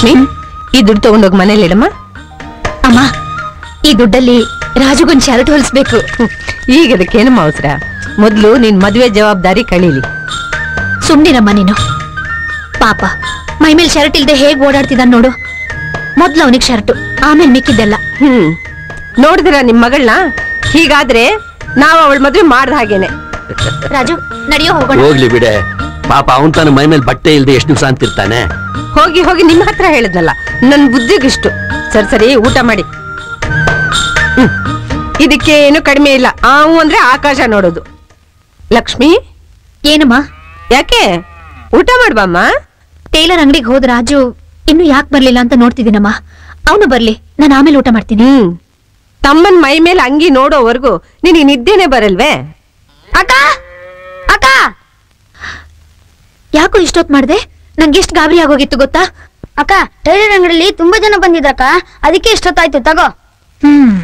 ಲಕ್ಷ್ಮಿ ಈ ದುಡ್ಡು ತಗೊಂಡೋಗಿ ಮನೇಲಿ ಇಡಮ್ಮ ಅಮ್ಮ ಈ ದುಡ್ಡಲ್ಲಿ ರಾಜುಗೊಂದ್ ಶರ್ಟ್ ಹೊಲಿಸ್ಬೇಕು ಈಗ ಅದಕ್ಕೇನಮ್ಮ ಅವಸರ ಮೊದ್ಲು ನಿನ್ ಮದ್ವೆ ಜವಾಬ್ದಾರಿ ಕಳೀಲಿ ಸುಮ್ನಿರಮ್ಮ ನೀನು ಪಾಪ ಮೈ ಮೇಲ್ ಶರ್ಟ್ ಇಲ್ದೆ ಹೇಗ್ ಓಡಾಡ್ತಿದ್ದಾನ ನೋಡು ಮೊದ್ಲು ಅವನಿಗೆ ಶರ್ಟು ಆಮೇಲೆ ಮಿಕ್ಕಿದ್ದೆಲ್ಲ ಹ್ಮ್ ನೋಡಿದ್ರ ನಿಮ್ ಮಗಳನ್ನ ಹೀಗಾದ್ರೆ ನಾವ್ ಅವಳ ಮದ್ವೆ ಮಾಡ್ದ ಹಾಗೇನೆ ರಾಜು ನಡೆಯೋ ಹೋಗೋಣ ಹೋಗ್ಲಿ ಬಿಡೆ ಪಾಪ ಅವನ್ ತಾನು ಮೈ ಮೇಲೆ ಬಟ್ಟೆ ಇಲ್ದೆ ಎಷ್ಟು ದಿವಸ ಅಂತಿರ್ತಾನೆ ಹೋಗಿ ಹೋಗಿ ನಿಮ್ ಹತ್ರ ಹೇಳಿದ್ನಲ್ಲ ನನ್ ಬುದ್ಧಿಗಿಷ್ಟು ಸರಿ ಸರಿ ಊಟ ಮಾಡಿ ಹ್ಮ್. ಇದಕ್ಕೆ ಏನು ಕಡಿಮೆ ಇಲ್ಲ ಆವು ಅಂದ್ರೆ ಆಕಾಶ ನೋಡೋದು ಲಕ್ಷ್ಮಿ ಏನಮ್ಮ ಯಾಕೆ ಊಟ ಮಾಡ್ಬಮ್ಮ ಟೇಲರ್ ಅಂಗಡಿಗೆ ಹೋದ ರಾಜು ಇನ್ನು ಯಾಕೆ ಬರ್ಲಿಲ್ಲ ಅಂತ ನೋಡ್ತಿದ್ದೀನಮ್ಮ ಅವನು ಬರ್ಲಿ ನಾನು ಆಮೇಲೆ ಊಟ ಮಾಡ್ತೀನಿ ಹ್ಮ್ ತಮ್ಮನ್ ಮೈ ಮೇಲೆ ಅಂಗಿ ನೋಡೋವರೆಗೂ ನಿನಗೆ ನಿದ್ದೆನೆ ಬರಲ್ವೇ ಅಕ್ಕ ಅಕ್ಕ ಯಾಕೋ ಇಷ್ಟೊತ್ ಮಾಡ್ದೆ ನಂಗೆ ಎಷ್ಟು ಗಾಬರಿ ಆಗೋಗಿತ್ತು ಗೊತ್ತಾ ಅಕ್ಕ ಟೈಲರ್ ಅಂಗಡಿಲಿ ತುಂಬಾ ಜನ ಬಂದಿದ್ರಕ್ಕ ಅದಕ್ಕೆ ಇಷ್ಟೊತ್ತಾಯ್ತು ತಗೋ ಹ್ಮ್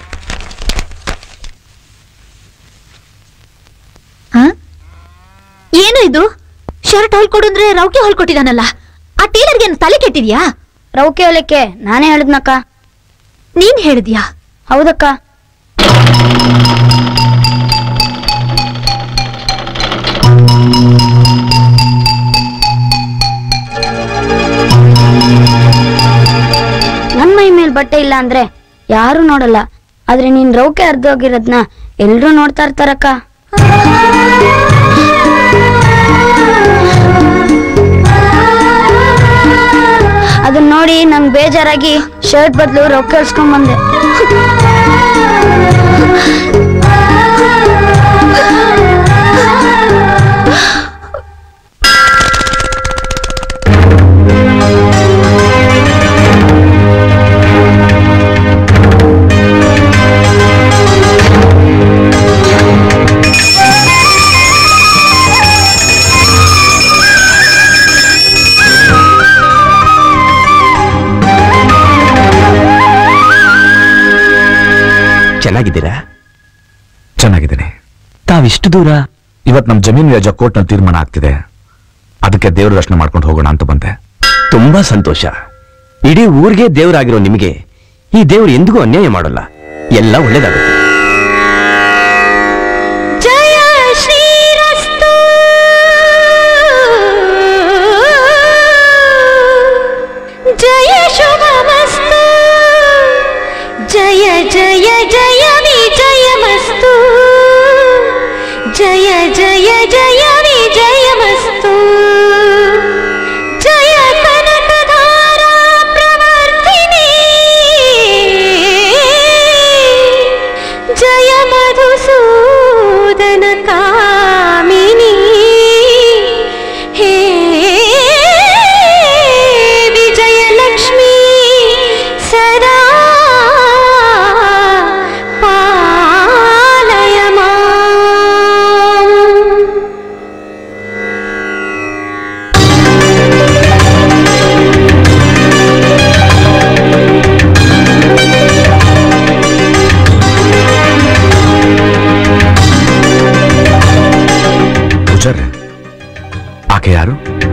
ಹ? ಏನು ಇದು ಶರ್ಟ್ ಹೊಲ್ಕೊಡು ಅಂದ್ರೆ ರೌಕೆ ಹೊಲ್ಕೊಟ್ಟಿದಾನಲ್ಲ ಆ ಟೇಲರ್ಗೆ ಏನ್ ತಲೆ ಕೆಟ್ಟಿದ್ಯಾ ರೌಕೆ ಹೊಲಕ್ಕೆ ನಾನೇ ಹೇಳಿದ್ನಕ್ಕ ನೀನ್ ಹೇಳಿದ್ಯಾ ಹೌದಕ್ಕ ನನ್ ಮೈ ಮೇಲ್ ಬಟ್ಟೆ ಇಲ್ಲ ಅಂದ್ರೆ ಯಾರು ನೋಡಲ್ಲ ಆದ್ರೆ ನೀನ್ ರೌಕೆ ಅರ್ಧೋಗಿರೋದ್ನ ಎಲ್ರೂ ನೋಡ್ತಾ ಇರ್ತಾರಕ್ಕ ಅದನ್ನ ನೋಡಿ ನಂಗ್ ಬೇಜಾರಾಗಿ ಶರ್ಟ್ ಬದಲು ರೊಕ್ಕ ಇಳ್ಸ್ಕೊಂಡ್ ಬಂದೆ ಚೆನ್ನಾಗಿದ್ದೀರಾ ಚೆನ್ನಾಗಿದ್ದೀನಿ ತಾವಿಷ್ಟು ದೂರ ಇವತ್ ನಮ್ ಜಮೀನ್ ವ್ಯಾಜ ಕೋರ್ಟ್ ನಲ್ಲಿ ತೀರ್ಮಾನ ಆಗ್ತಿದೆ ಅದಕ್ಕೆ ದೇವ್ರ ದರ್ಶನ ಮಾಡ್ಕೊಂಡು ಹೋಗೋಣ ಅಂತ ಬಂದೆ ತುಂಬಾ ಸಂತೋಷ ಇಡೀ ಊರಿಗೆ ದೇವರಾಗಿರೋ ನಿಮಗೆ ಈ ದೇವ್ರು ಎಂದಿಗೂ ಅನ್ಯಾಯ ಮಾಡಲ್ಲ ಎಲ್ಲ ಒಳ್ಳೇದಾಗುತ್ತೆ ಜಯ ಶ್ರೀರಸ್ತು ಜಯ ಶುಭಮಸ್ತು ಜಯ ಜಯ ಜಯ ವಿಜಯಮಸ್ತು ಜಯ ಜಯ ಜಯ ವಿಜಯಮಸ್ತು ಜಯ ಕನಕಧಾರಾ ಪ್ರವರ್ತಿನಿ ಜಯ ಮಧುಸೂದನ ಕಾಮಿನಿ ಹೇ ವಿಜಯಲಕ್ಷ್ಮೀ ಸದಾ ಪಾಲಯ ಮಾಂ. ಪೂಜಾರ್ರೆ ಆಕೆ ಯಾರು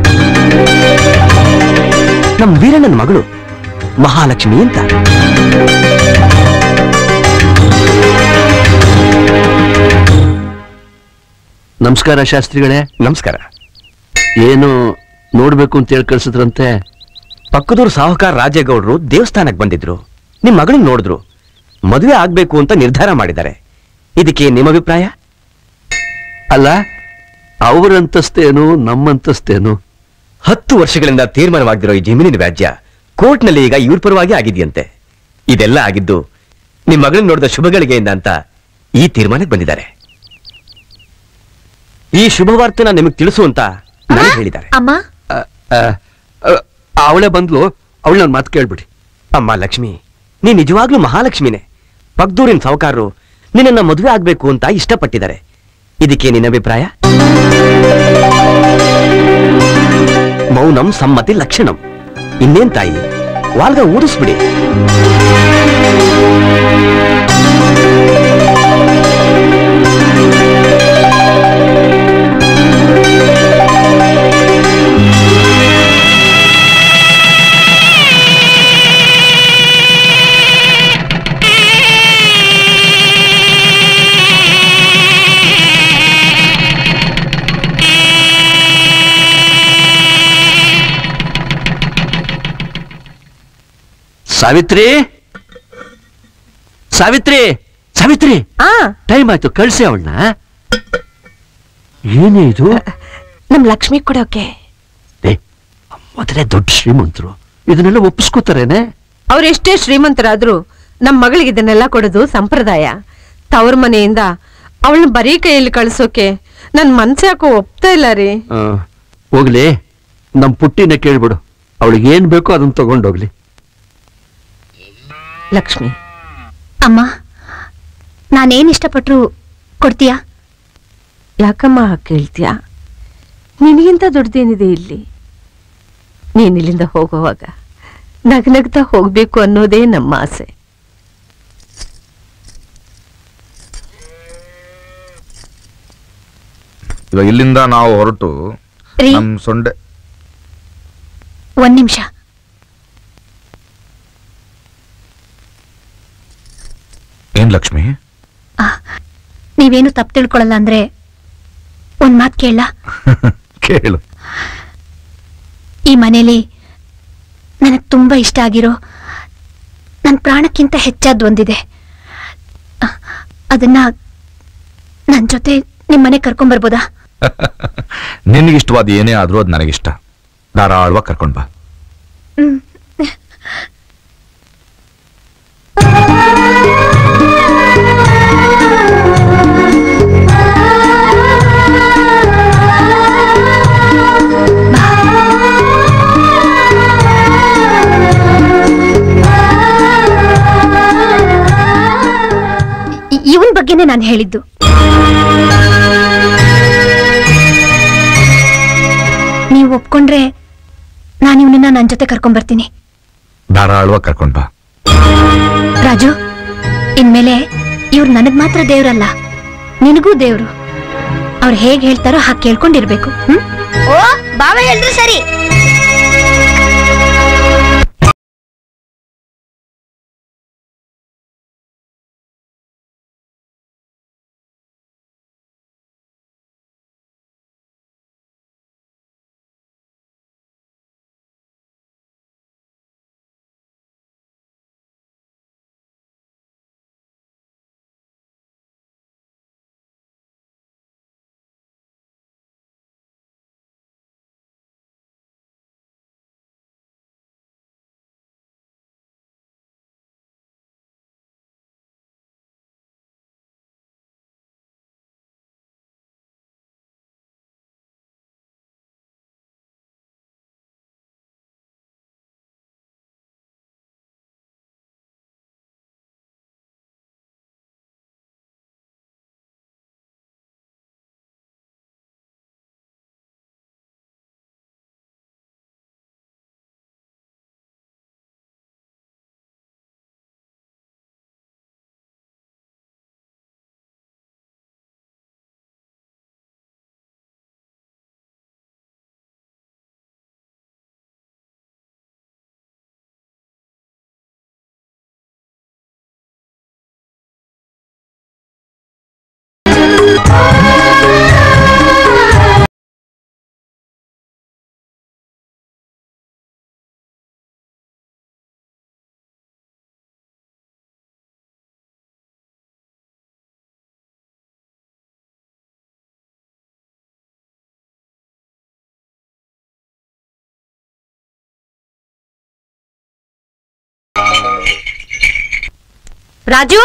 ನಮ್ ವೀರಣ್ಣನ ಮಗಳು ಮಹಾಲಕ್ಷ್ಮಿ ಅಂತ ನಮಸ್ಕಾರ ಶಾಸ್ತ್ರಿಗಳೇ ನಮಸ್ಕಾರ ಏನು ನೋಡ್ಬೇಕು ಅಂತ ಹೇಳಿ ಕಳ್ಸಿದ್ರಂತೆ ಪಕ್ಕದೂರು ಸಾಹುಕಾರ ರಾಜೇಗೌಡರು ದೇವಸ್ಥಾನಕ್ಕೆ ಬಂದಿದ್ರು ನಿಮ್ ಮಗಳನ್ನ ನೋಡಿದ್ರು ಮದುವೆ ಆಗ್ಬೇಕು ಅಂತ ನಿರ್ಧಾರ ಮಾಡಿದ್ದಾರೆ ಇದಕ್ಕೆ ನಿಮ್ಮ ಅಭಿಪ್ರಾಯ ಅಲ್ಲ ಅವರಂತಸ್ತೇನು ನಮ್ಮಂತಸ್ತೇನು ಹತ್ತು ವರ್ಷಗಳಿಂದ ತೀರ್ಮಾನವಾಗಿರೋ ಈ ಜಮೀನಿನ ವ್ಯಾಜ್ಯ ಕೋರ್ಟ್ನಲ್ಲಿ ಈಗ ಇವ್ರ ಪರವಾಗಿ ಆಗಿದೆಯಂತೆ ಇದೆಲ್ಲ ಆಗಿದ್ದು ನಿಮ್ ಮಗಳನ್ನ ನೋಡಿದ ಶುಭಗಳಿಗೆಯಿಂದ ಅಂತ ಈ ತೀರ್ಮಾನಕ್ಕೆ ಬಂದಿದ್ದಾರೆ ಈ ಶುಭವಾರ್ತೆನ ನಿಮಗೆ ತಿಳಿಸು ಅಂತ ನನಗೆ ಹೇಳಿದ್ದಾರೆ ಅಮ್ಮ ಅವಳೇ ಬಂದ್ಲು ಅವಳ ನನ್ನ ಮಾತು ಕೇಳ್ಬಿಡಿ ಅಮ್ಮ ಲಕ್ಷ್ಮಿ ನೀ ನಿಜವಾಗ್ಲೂ ಮಹಾಲಕ್ಷ್ಮಿನೇ ಪಕ್ದೂರಿನ ಸಾವುಕಾರರು ನಿನ್ನನ್ನ ಮದುವೆ ಆಗ್ಬೇಕು ಅಂತ ಇಷ್ಟಪಟ್ಟಿದ್ದಾರೆ ಇದಕ್ಕೆ ನಿನ್ನ ಅಭಿಪ್ರಾಯ ಮೌನಂ ಸಮ್ಮತಿ ಲಕ್ಷಣಂ ಇನ್ನೇನ್ ತಾಯಿ ವಾಲ್ಗ ಊದಿಸ್ಬಿಡಿ ಸಾವಿತ್ರಿ ಸಾವಿತ್ರಿ ಸಾವಿತ್ರಿ ಆ ಟೈಮ್ ಆಯ್ತು ಕಳ್ಸಿ ಅವಳನ್ನ ಏನೇ ಇದು ನಮ್ ಲಕ್ಷ್ಮಿ ಕೊಡೋಕೆ ಏ, ಮೊದಲೇ ದೊಡ್ಡ ಶ್ರೀಮಂತರು ಇದನ್ನೆಲ್ಲ ಒಪ್ಪಿಸ್ಕೋತಾರೇನೆ ಅವ್ರೆಷ್ಟೇ ಶ್ರೀಮಂತರಾದ್ರೂ ನಮ್ ಮಗಳಿಗೆ ಇದನ್ನೆಲ್ಲ ಕೊಡೋದು ಸಂಪ್ರದಾಯ ತವ್ರ ಮನೆಯಿಂದ ಅವಳನ್ನ ಬರೀ ಕೈಯಲ್ಲಿ ಕಳ್ಸೋಕೆ ನನ್ ಮನ್ಸು ಯಾಕೋ ಒಪ್ತಾ ಇಲ್ಲ ರೀ ಆ, ಹೋಗ್ಲಿ ನಮ್ ಪುಟ್ಟಿನ ಕೇಳ್ಬಿಡು ಅವಳಿಗೆ ಏನ್ ಬೇಕೋ ಅದನ್ನ ತಗೊಂಡೋಗ್ಲಿ ಲಕ್ಷ್ಮಿ ಅಮ್ಮ ನಾನೇನ್ ಇಷ್ಟಪಟ್ರು ಕೊಡ್ತೀಯಾ ಯಾಕಮ್ಮ ಹಾಗ್ ಕೇಳ್ತೀಯ ನಿನಗಿಂತ ದೊಡ್ಡದೇನಿದೆ ಇಲ್ಲಿ ನೀನ್ ಇಲ್ಲಿಂದ ಹೋಗುವಾಗ ನಗ್ನಗ್ತಾ ಹೋಗ್ಬೇಕು ಅನ್ನೋದೇ ನಮ್ಮ ಆಸೆ ಇವಾಗ ಇಲ್ಲಿಂದ ನಾವು ಹೊರಟು ರೀ ನಮ್ ಸೊಂಡೆ ಒಂದ್ ನಿಮಿಷ ಏನ್ ಲಕ್ಷ್ಮಿ ನೀವೇನು ತಪ್ಪು ತಿಳ್ಕೊಳಲ್ಲ ಅಂದ್ರೆ ಒಂದ್ ಮಾತ್ ಕೇಳ ಕೇಳು ಈ ಮನೇಲಿ ನನಗ್ ತುಂಬಾ ಇಷ್ಟ ಆಗಿರೋ ನನ್ನ ಪ್ರಾಣಕ್ಕಿಂತ ಹೆಚ್ಚಾದ್ ಒಂದಿದೆ ಅ- ಅದನ್ನ ನನ್ ಜೊತೆ ನಿಮ್ ಮನೆ ಕರ್ಕೊಂಬರ್ಬೋದಾ ನಿನಗಿಷ್ಟವಾದ ಏನೇ ಆದ್ರೂ ಅದು ನನಗಿಷ್ಟ ಧಾರಾಳವಾಗಿ ಕರ್ಕೊಂಡ್ ಬಾ ಇವನ್ ಬಗ್ಗೆನೇ ನಾನು ಹೇಳಿದ್ದು ನೀವು ಒಪ್ಕೊಂಡ್ರೆ ನಾನು ಇವನನ್ನ ನನ್ನ ಜೊತೆ ಕರ್ಕೊಂಡ್ ಧಾರಾಳವಾಗಿ ಕರ್ಕೊಂಡ್ ಬಾ ರಾಜು ಇನ್ಮೇಲೆ ಇವ್ರು ನನಗ್ ಮಾತ್ರ ದೇವ್ರಲ್ಲ ನಿನಗೂ ದೇವ್ರು ಅವ್ರು ಹೇಗ್ ಹೇಳ್ತಾರೋ ಹಾಗೆ ಕೇಳ್ಕೊಂಡಿರ್ಬೇಕು ಹ್ಮ್ ಓ ಬಾವ ಹೇಳಿದ್ರು ಸರಿ ರಾಜು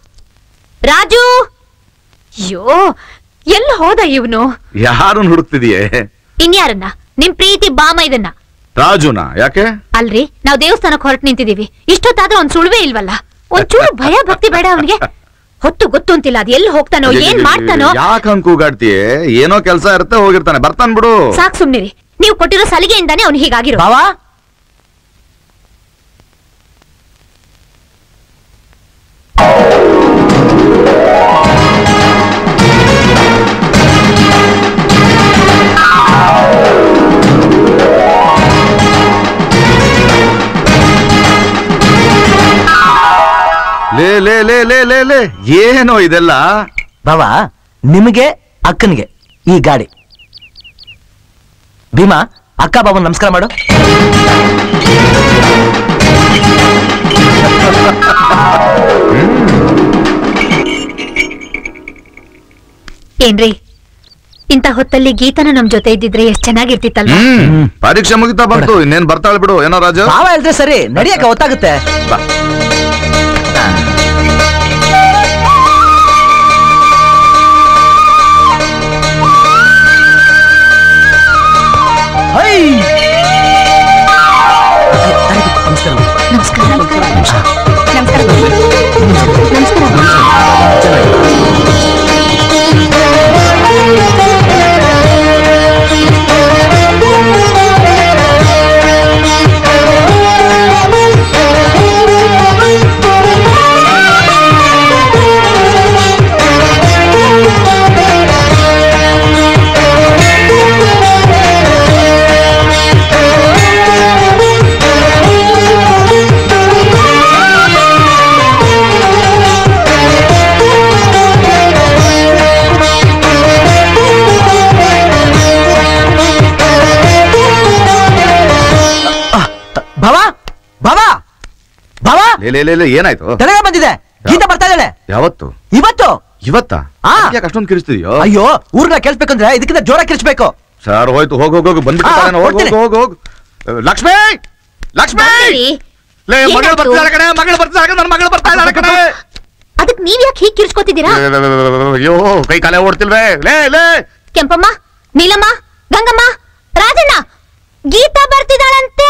ರಾಜು ಅಯ್ಯೋ ಎಲ್ಲಿ ಹೋದ ಇವನು ಯಾರನ್ನ ಹುಡುಕ್ತಿದೀಯೇ ಇನ್ಯಾರನ್ನ ನಿಮ್ ಪ್ರೀತಿ ಬಾಮ ಇದನ್ನ ರಾಜುನ ಯಾಕೆ ಅಲ್ರಿ ನಾವ್ ದೇವಸ್ಥಾನಕ್ ಹೊರಟು ನಿಂತಿದೀವಿ ಇಷ್ಟೊತ್ತಾದ್ರೂ ಒಂದ್ ಸುಳ್ವೇ ಇಲ್ವಲ್ಲ ಒಂಚೂರು ಭಯ ಭಕ್ತಿ ಬೇಡ ಅವನಿಗೆ ಹೊತ್ತು ಗೊತ್ತು ಅಂತಿಲ್ಲ ಅದ್ ಎಲ್ಲಿ ಹೋಗ್ತಾನೋ ಏನ್ ಮಾಡ್ತಾನೋ ಯಾಕೆ ಹಂಗ್ ಕೂಗಾಡ್ತೀಯ ಏನೋ ಕೆಲ್ಸ ಇರುತ್ತೆ ಹೋಗಿರ್ತಾನೆ ಬರ್ತಾನ್ ಬಿಡು ಸಾಕ್ ಸುಮ್ನಿರಿ ನೀವು ಕೊಟ್ಟಿರೋ ಸಲಿಗೆಯಿಂದಾನೇ ಅವ್ನು ಹೀಗಾಗಿರೋ ಬಾವಾ ಲೇ ಲೇ ಲೇ ಲೇ ಲೇ ಲೇ ಏನೋ ಇದೆಲ್ಲ ಬಾವಾ ನಿಮಗೆ ಅಕ್ಕನಿಗೆ ಈ ಗಾಡಿ ಭೀಮಾ ಅಕ್ಕ ಬಾಬು ನಮಸ್ಕಾರ ಮಾಡು ಏನ್ರಿ ಇಂಥ ಹೊತ್ತಲ್ಲಿ ಗೀತನ ನಮ್ ಜೊತೆ ಇದ್ದಿದ್ರೆ ಎಷ್ಟ್ ಚೆನ್ನಾಗಿರ್ತಿತ್ತಲ್ವಾ ಹ್ಮ್ ಪರೀಕ್ಷೆ ಮುಗಿತಾ ಬಂತು ಇನ್ನೇನ್ ಬರ್ತಾಳೆ ಬಿಡು ಏನೋ ರಾಜು ಭಾವ ಹೇಳಿದ್ರೆ ಸರಿ ನಡಿಯಕ್ಕೆ ಗೊತ್ತಾಗುತ್ತೆ ಬಾ ಹೈ ನಮಸ್ಕಾರ ನಮಸ್ಕಾರ ನಮಸ್ಕಾರ ಭಾವ ಭಾವ ಭಾವ ಲೇ ಲೇ ಲೇ, ಲೇ ಏನಾಯ್ತು ತಲೆಗೆ ಬಂದಿದೆ ಗೀತ ಬರ್ತಾ ಇದ್ದಾಳೆ ಯಾವತ್ತು ಇವತ್ತು ಇವತ್ತಾ ಆ. ಯಾಕೆ ಅಷ್ಟೊಂದು ಕಿರಿಸ್ತಿದ್ಯೋ ಅಯ್ಯೋ ಊರ್ನ ಕೇಳಿಸ್ಬೇಕಂದ್ರೆ ಇದಕ್ಕಿಂತ ಜೋರ ಕಿರ್ಚ್ಬೇಕು ಸರ್ ಹೋಯ್ತು ಹೋಗ್ ಹೋಗ್ ಹೋಗ್ ಬಂದ್ಬಿಟ್ಟು ಆ, ಹೋಗ್ ಹೋಗ್ತೀನಿ. ಹೋಗ್ ಹೋಗ್ ಲಕ್ಷ್ಮಿ ಲಕ್ಷ್ಮಿ ಬರ್ತೀರಿ? ಲೇ ಮಗಳು ಏನಾಯ್ತು? ಬರ್ತಿದ್ದಾಳೆ ಕಣೆ ಮಗಳು ಬರ್ತಿದ್ದಾಳೆ ನನ್ನ ಮಗಳು ಬರ್ತಾ ಇದ್ದಾಳೆ ಕಣೆ ಅದಕ್ ನೀವ್ ಯಾಕೆ ಹೀಗ್ ಕಿರ್ಚ್ಕೋತಿದ್ದೀರಾ ಅಯ್ಯೋ ಕೈ ಕಾಲೇ ಓಡ್ತಿಲ್ವೇ ಲೇ ಲೇ ಕೆಂಪಮ್ಮ ನೀಲಮ್ಮ ಗಂಗಮ್ಮ ರಾಜಣ್ಣ ಗೀತಾ ಬರ್ತಿದ್ದಾಳಂತೆ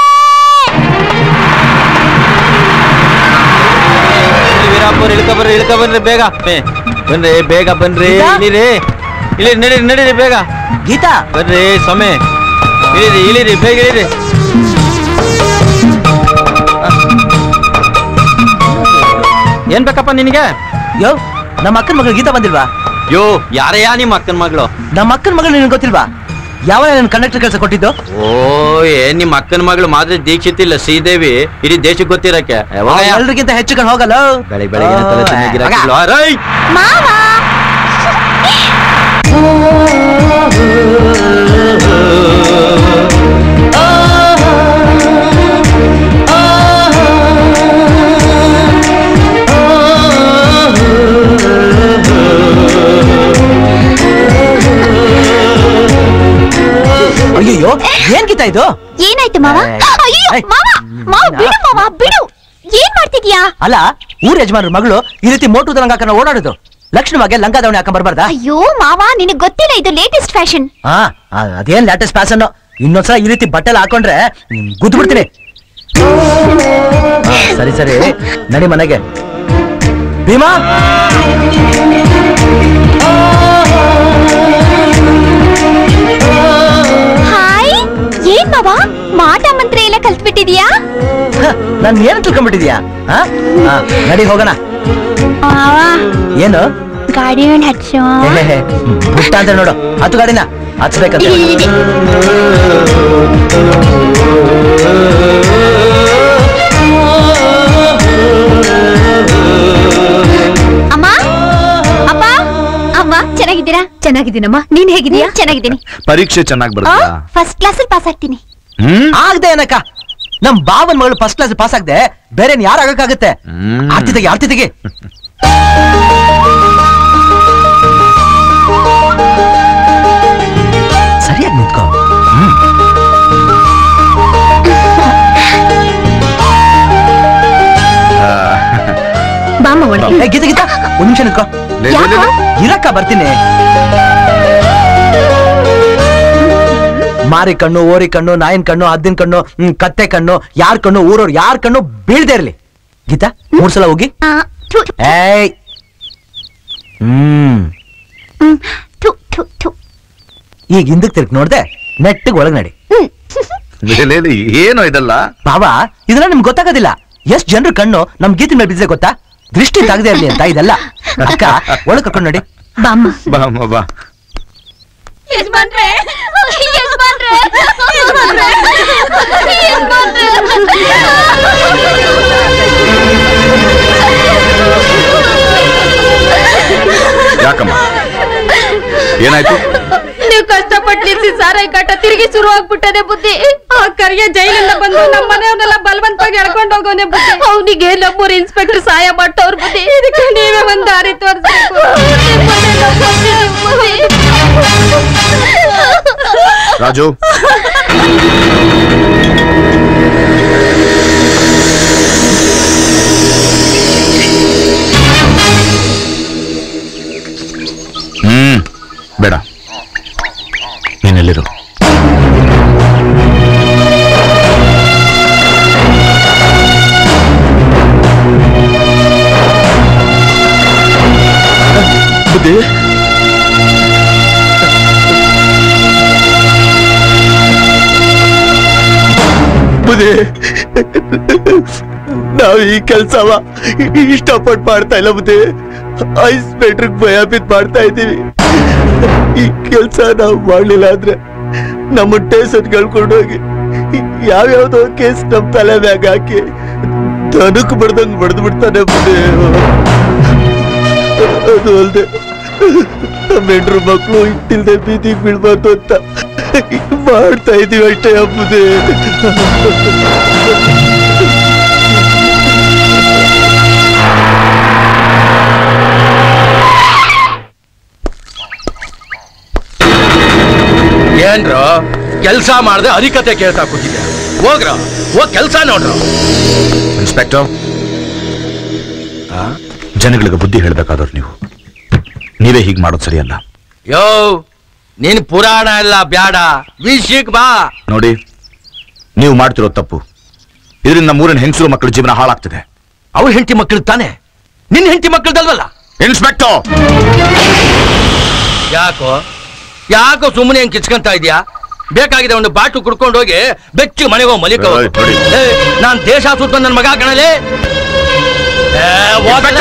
ವೀರಾಪುರ ಇಳ್ಕ ಬರ್ರಿ ಇಳ್ಕ ಬನ್ರಿ ಬೇಗ ಬೇ- ಬನ್ರಿ ಬೇಗ ಬನ್ರಿ ಗೀತಾ? ಇಳಿರಿ ಇಳಿ ನಡೀರಿ ನಡೀರಿ ಬೇಗ ಗೀತಾ ಬರ್ರಿ ಸೊಮೆ ಇಳಿರಿ ಇಳಿರಿ ಬೇಗ ಇಳಿರಿ ಏನ್ ಬೇಕಪ್ಪ ನಿನಗೆ ಯೋ ನಮ್ಮ ಅಕ್ಕನ ಮಗಳು ಗೀತಾ ಬಂದಿಲ್ವಾ ಯೋ ಯಾರಯ್ಯ ನಿಮ್ಮ ಅಕ್ಕನ ಮಗಳು ನಮ್ಮ ಅಕ್ಕನ ಮಗಳು ನಿನಗೆ ಗೊತ್ತಿಲ್ವಾ ಯಾವ ನನ್ನ ಕಂಡಕ್ಟರ್ ಕೆಲಸ ಕೊಟ್ಟಿದ್ದು ಓ ಏನ್ ನಿಮ್ಮ ಅಕ್ಕನ ಮಗಳು ಮಾತ್ರ ದೀಕ್ಷಿತ್ ಇಲ್ಲ ಶ್ರೀದೇವಿ ಇಡೀ ದೇಶಕ್ಕೆ ಗೊತ್ತಿರಕ್ಕೆ ಯಾವಾಗಯ್ಯ? ಎಲ್ರಿಗಿಂತ ಹೆಚ್ಚು ಕಣ್ ಹೋಗಲ್ಲ ಬೆಳಿಗ್ಗೆ ಬೆಳಿಗ್ಗೆ ತಲೆ ಚೆನ್ನಾಗಿರಾಕಿಲ್ವ? ರೈ! ಮಾವ ಅಯ್ಯೋ ಏನ್ ಗೀತಾ ಇದು ಏನಾಯ್ತು ಮಾವ ಏಯ್. ಅಯ್ಯೋ ಏಯ್. ಮಾವ ಮಾವ ಬಿಡು ಮಾವ ಬಿಡು ಏನ್ ಮಾಡ್ತಿದ್ಯಾ ಅಲ್ಲ ಊರ್ ಯಜಮಾನ್ರ ಮಗಳು ಈ ರೀತಿ ಮೋಟು ಲಂಗ ಹಾಕೊಂಡು ಓಡಾಡುದು ಲಕ್ಷ್ಮಣವಾಗಿ ಲಂಗ ದಾವಣಿ ಹಾಕೊಂಡ್ ಬರ್ಬಾರ್ದಾ ಅಯ್ಯೋ ಮಾವ ನಿನಗ್ ಗೊತ್ತಿಲ್ಲ ಇದು ಲೇಟೆಸ್ಟ್ ಫ್ಯಾಷನ್ ಹಾ ಆ, ಅದೇನ್ ಲ್ಯಾಟೆಸ್ಟ್ ಫ್ಯಾಷನ್ ಇನ್ನೊಂದ್ಸಲ ಈ ರೀತಿ ಬಟ್ಟೆಲ್ಲ ಹಾಕೊಂಡ್ರೆ ಗುದ್ದು ಬಿಡ್ತೀನಿ ಹಾ, ಸರಿ ಸರಿ ನಡಿ ಮನೆಗೆ ಭೀಮಾ ಹಾಯ್ ಏನ್ ಮಾವ ಮಾಟ ಮಂತ್ರ ಎಲ್ಲ ಕಲ್ತ್ಬಿಟ್ಟಿದ್ಯಾ ಹ, ನಾನ್ ಏನ್ ತಿಳ್ಕೊಂಡ್ಬಿಟ್ಟಿದ್ಯಾ ಹಾ ಹಾ, ನಡಿ ಹೋಗೋಣ ಮಾವ ಏನು ಗಾಡಿ ಮೇಲೆ ಹಚ್ಚು ಹೇ, ಹೇ, ಹೇ. ಪುಟ್ಟ ಅಂತ ನೋಡು ಹತ್ತು ಗಾಡಿನ ಹಚ್ಬೇಕಂತ ಹೇಳು. ಅಮ್ಮ ಅಪ್ಪ ಅಮ್ಮ ಚೆನ್ನಾಗಿದ್ದೀರಾ ಚೆನ್ನಾಗಿದ್ದೀನಮ್ಮ ನೀನ್ ಹೇಗಿದ್ದೀಯಾ ಚೆನ್ನಾಗಿದ್ದೀನಿ ಪರೀಕ್ಷೆ ಚೆನ್ನಾಗಿ ಬರುತ್ತಾ ಫಸ್ಟ್ ಕ್ಲಾಸ್ ಅಲ್ಲಿ ಪಾಸ್ ಆಗ್ತೀನಿ ಹ್ಮ್ ಆಗ್ದೆ ಏನಕ್ಕ ನಮ್ ಬಾವನ್ ಮಗಳು ಫಸ್ಟ್ ಕ್ಲಾಸ್ ಪಾಸ್ ಆಗದೆ ಬೇರೆ ಯಾರು ಆಗಕ್ಕಾಗತ್ತೆ ಹ್ಮ್. ಆರ್ತಿ ತೆಗಿ ಆರ್ತಿ ತೆಗಿ ಸರಿಯಾಗಿ ನಿಂತ್ಕೋ ಬಾಮ್ಮ ಒಳಗೆ ಏ, ಗೀತಾ ಗೀತಾ ಒಂದ್ ನಿಮಿಷ ನಿಂತ್ಕೋ ಲೇ, ಲೇ, ಲೇ, ಲೇ. ಇರಕ್ಕ ಬರ್ತೀನಿ ಮಾರಿ ಕಣ್ಣು ಓರಿ ಕಣ್ಣು ನಾಯಿನ ಕಣ್ಣು ಹದ್ದಿನ ಕಣ್ಣು ಹ್ಮ್, ಕತ್ತೆ ಕಣ್ಣು ಯಾರ್ ಕಣ್ಣು ಊರವ್ರು ಯಾರ್ ಕಣ್ಣು ಬೀಳ್ದೇ ಇರ್ಲಿ ಗೀತಾ ಮೂರ್ ಸಲ ಹೋಗಿ ಆ, ಥು, ಏಯ್ ಹ್ಮ್ ಹ್ಮ್, ಥು, ಥು, ಥು. ಈಗ ಹಿಂದಕ್ ತಿರ್ಗಿ ನೋಡ್ದೆ ನೆಟ್ಟಿಗೆ ಒಳಗ್ ನಡಿ ಲೇ, ಲೇ, ಲೇ, ಏನೋ ಇದಲ್ಲ ಬಾಬಾ ಇದೆಲ್ಲ ನಿಮ್ಗೆ ಗೊತ್ತಾಗೋದಿಲ್ಲ ಎಷ್ಟ್ ಜನರು ಕಣ್ಣು ನಮ್ ಗೀತಿ ಮೇಲೆ ಬಿದ್ದಿದೆ ಗೊತ್ತಾ ದೃಷ್ಟಿ ತೆಗ್ದೇ ಇರ್ಲಿ ಅಂತ ಇದೆಲ್ಲ ಅಕ್ಕ ಒಳಗ್ ಕರ್ಕೊಂಡು ನೋಡಿ ಬಾಮ್ಮ ಬಾ ಅಮ್ಮ, ಬಾ ಯಜಮಾನ್ರೆ ಯಜಮಾನ್ರೆ ಯಾಕಮ್ಮ ಏನಾಯ್ತು ನೀವು ಕಷ್ಟಪಟ್ಟು ನಿಲ್ಸಿ ಸಾರಾಯಿ ಕಾಟ ತಿರುಗಿ ಶುರು ಆಗ್ಬಿಟ್ಟದೆ ಬುದ್ಧಿ ಆ ಕರಿಯ ಜೈಲಿಂದ ಬಂದು ನಮ್ಮ ಮನೆಯವ್ರನ್ನೆಲ್ಲ ಬಲವಂತವಾಗಿ ಎಳ್ಕೊಂಡು ಹೋಗೋನೆ ಬುದ್ಧಿ ಅವನಿಗೆ ನಮ್ಮೂರ್ ಇನ್ಸ್ಪೆಕ್ಟರ್ ಸಹಾಯ ಮಾಡ್ತವ್ರ ಬುದ್ಧಿ ಇದಕ್ಕೆ ನೀವೇ ಒಂದ್ ದಾರಿ ತೋರಿಸ್ಬೇಕು ರಾಜು ಹ್ಮ್ ಬೇಡ ನೀನೆಲ್ಲಿರು ಬುದ್ಧಿ ಬುದ್ಧಿ ನಾವು ಈ ಕೆಲ್ಸವ ಇಷ್ಟಪಟ್ಟು ಮಾಡ್ತಾ ಇಲ್ಲ ಬುದ್ಧಿ ಐಸ್ ಬೆಟ್ರಿಗೆ ಭಯ ಬಿದ್ದು ಮಾಡ್ತಾ ಇದ್ದೀವಿ ಈ ಕೆಲ್ಸ ನಾವು ಮಾಡ್ಲಿಲ್ಲ ಅಂದ್ರೆ ನಮ್ಮ ಟೇಷನ್ ಕಳ್ಕೊಂಡೋಗಿ ಯಾವ್ಯಾವ್ದೋ ಕೇಸ್ ನಮ್ ತಲೆ ಮ್ಯಾಗ ಹಾಕಿ ದನಕ್ ಬಡ್ದಂಗ್ ಬಡ್ದು ಬಿಡ್ತಾನೆ ಬುದ್ಧಿ ಅದು ಅಲ್ದೆ ನಮ್ಮ ಹೆಂಡ್ರು ಮಕ್ಕಳು ಇಟ್ಟಿಲ್ದೆ ಬೀದಿಗೆ ಬೀಳ್ಬಾರ್ದು ಅಂತ ಮಾಡ್ತಾ ಇದೀವಿ ಅಷ್ಟೇ ಹಬ್ಬುದೇ ಏನ್ರೋ ಕೆಲ್ಸ ಮಾಡದೆ ಅರಿಕತೆ ಕೇಳ್ತಾ ಕೂತಿದ್ದೆ ಹೋಗ್ರ ಹೋಗ್ ಕೆಲ್ಸ ನೋಡ್ರ ಇನ್ಸ್ಪೆಕ್ಟರ್ ಜನಗಳಿಗೆ ಬುದ್ಧಿ ಹೇಳ್ಬೇಕಾದವ್ರು ನೀವು ನೀವೇ ಹೀಗೆ ಮಾಡೋದು ಸರಿಯಲ್ಲ ಯೋ ನೀನ್ ಪುರಾಣ ಎಲ್ಲ ಬ್ಯಾಡ ವಿಷಯಕ್ ಬಾ ನೋಡಿ ನೀವು ಮಾಡ್ತಿರೋ ತಪ್ಪು ಇದರಿಂದ ಮೂರಿನ ಹೆಂಗಸರು ಮಕ್ಕಳ ಜೀವನ ಹಾಳಾಗ್ತಿದೆ ಅವ್ರ ಹೆಂಡತಿ ಮಕ್ಕಳು ತಾನೆ ನಿನ್ ಹೆಂಡತಿ ಮಕ್ಕಳದಲ್ವಲ್ಲ ಇನ್ಸ್ಪೆಕ್ಟರ್ ಯಾಕೋ ಯಾಕೋ ಸುಮ್ಮನೆ ಹೆಂಗ್ ಕಿಚ್ಕೊಂತ ಇದೀಯಾ ಬೇಕಾಗಿದೆ ಒಂದು ಬಾಟು ಕುಡ್ಕೊಂಡು ಹೋಗಿ ಬೆಚ್ಚಿ ಮನೆಗೆ ಹೋಗಿ ಮಲಿಕ ಏಯ್, ನೋಡಿ. ನಾನ್ ದೇಶ ಸುತ್ತ ನನ್ನ ಮಗ ಕಣಲೆ ಏ, ಹೋಗಲ್ಲ.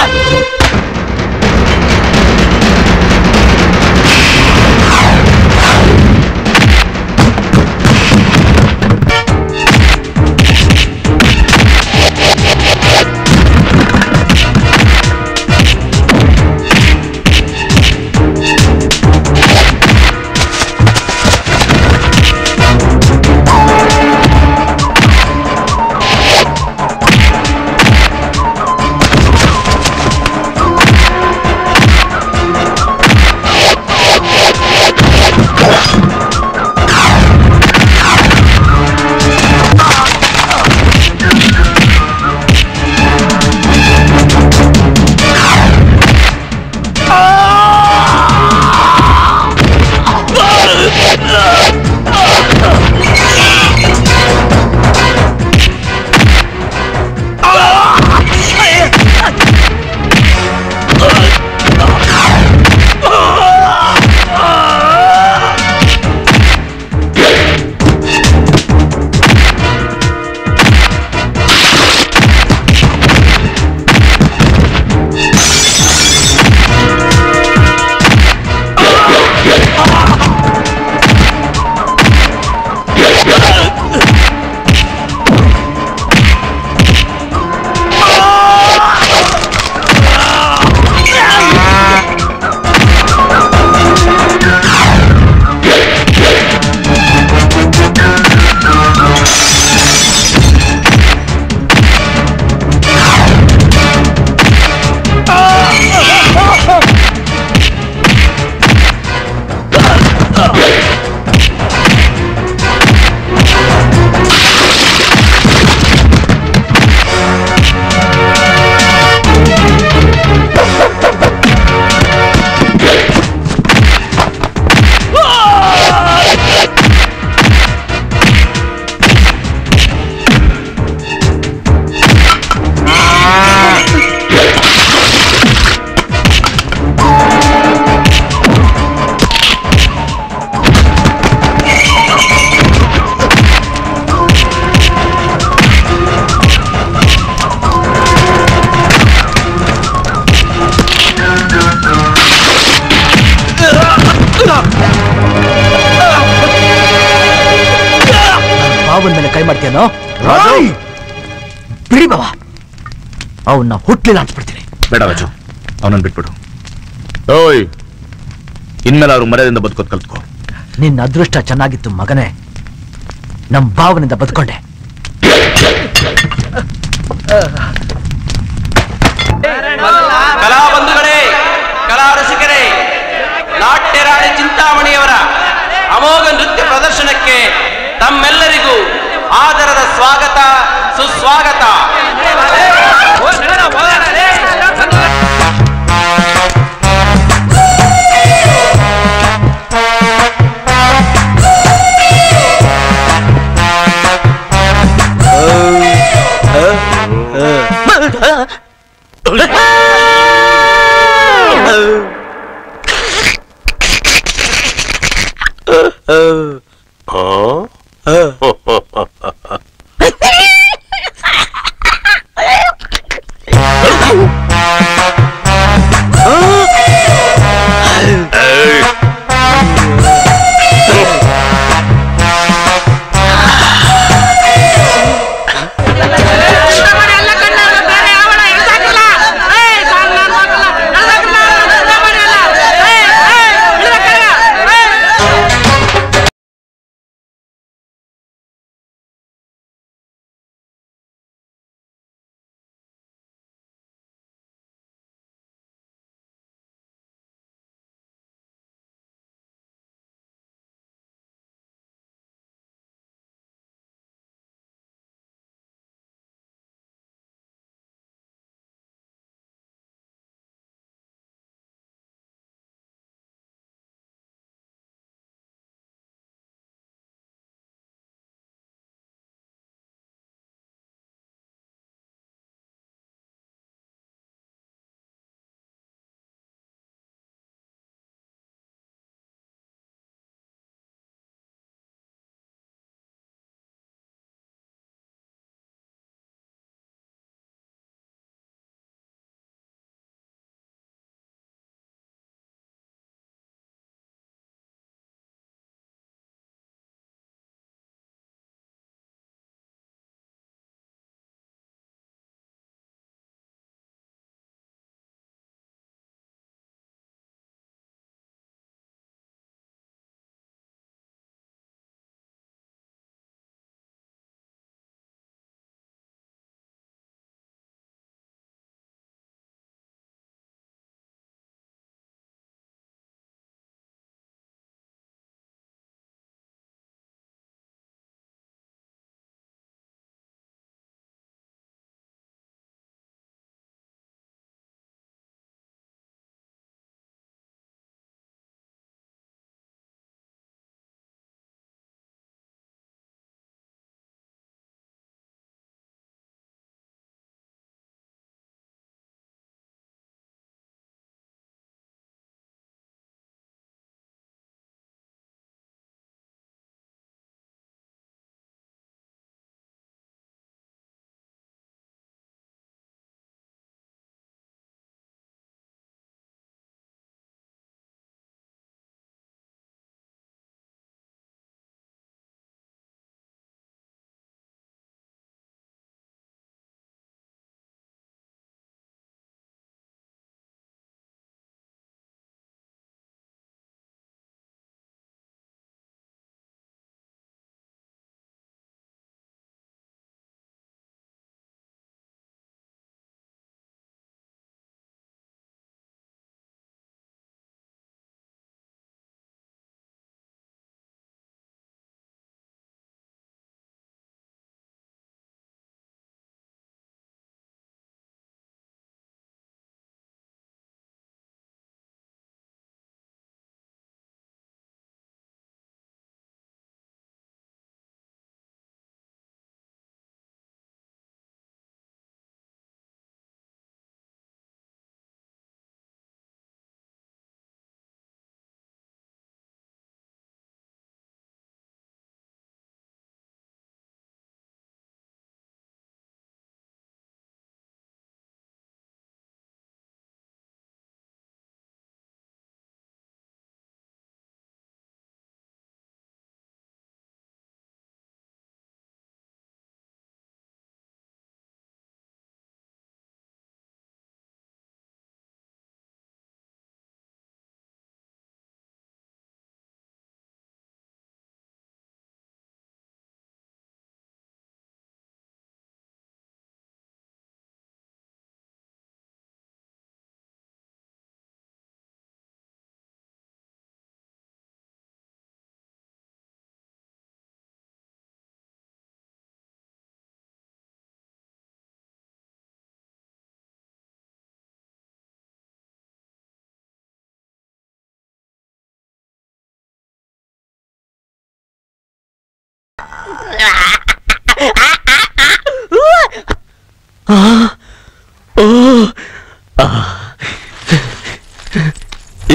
ಬಾವನ್ ಮೇಲೆ ಕೈ ಮಾಡ್ತೀಯನೋ ರಾಜು! ಓಯ್! ಬಿಡಿ ಬಾವ ಅವನ್ನ ಹುಟ್ಲಿಲ್ಲ ಅನ್ಸ್ಬಿಡ್ತೀನಿ ಬೇಡ ರಾಜು ಅವನನ್ನು ಬಿಟ್ಬಿಡು ಓಯ್ ಇನ್ಮೇಲೆ ಅವ್ರು ಮರ್ಯಾದೆಯಿಂದ ಬದುಕೋದ್ ಕಲ್ತ್ಕೋ ನಿನ್ನ ಅದೃಷ್ಟ ಚೆನ್ನಾಗಿತ್ತು ಮಗನೇ ನಮ್ ಭಾವನಿಂದ ಬದುಕೊಂಡೆ ಕಲಾ ಬಂಧುಗಳೇ ಕಲಾ ರಸಿಕರೇ ನಾಟ್ಯರಾಣಿ ಚಿಂತಾಮಣಿಯವರ ಅಮೋಘ ನೃತ್ಯ ಪ್ರದರ್ಶನಕ್ಕೆ ತಮ್ಮೆಲ್ಲರಿಗೂ ಆದರದ ಸ್ವಾಗತ ಸುಸ್ವಾಗತ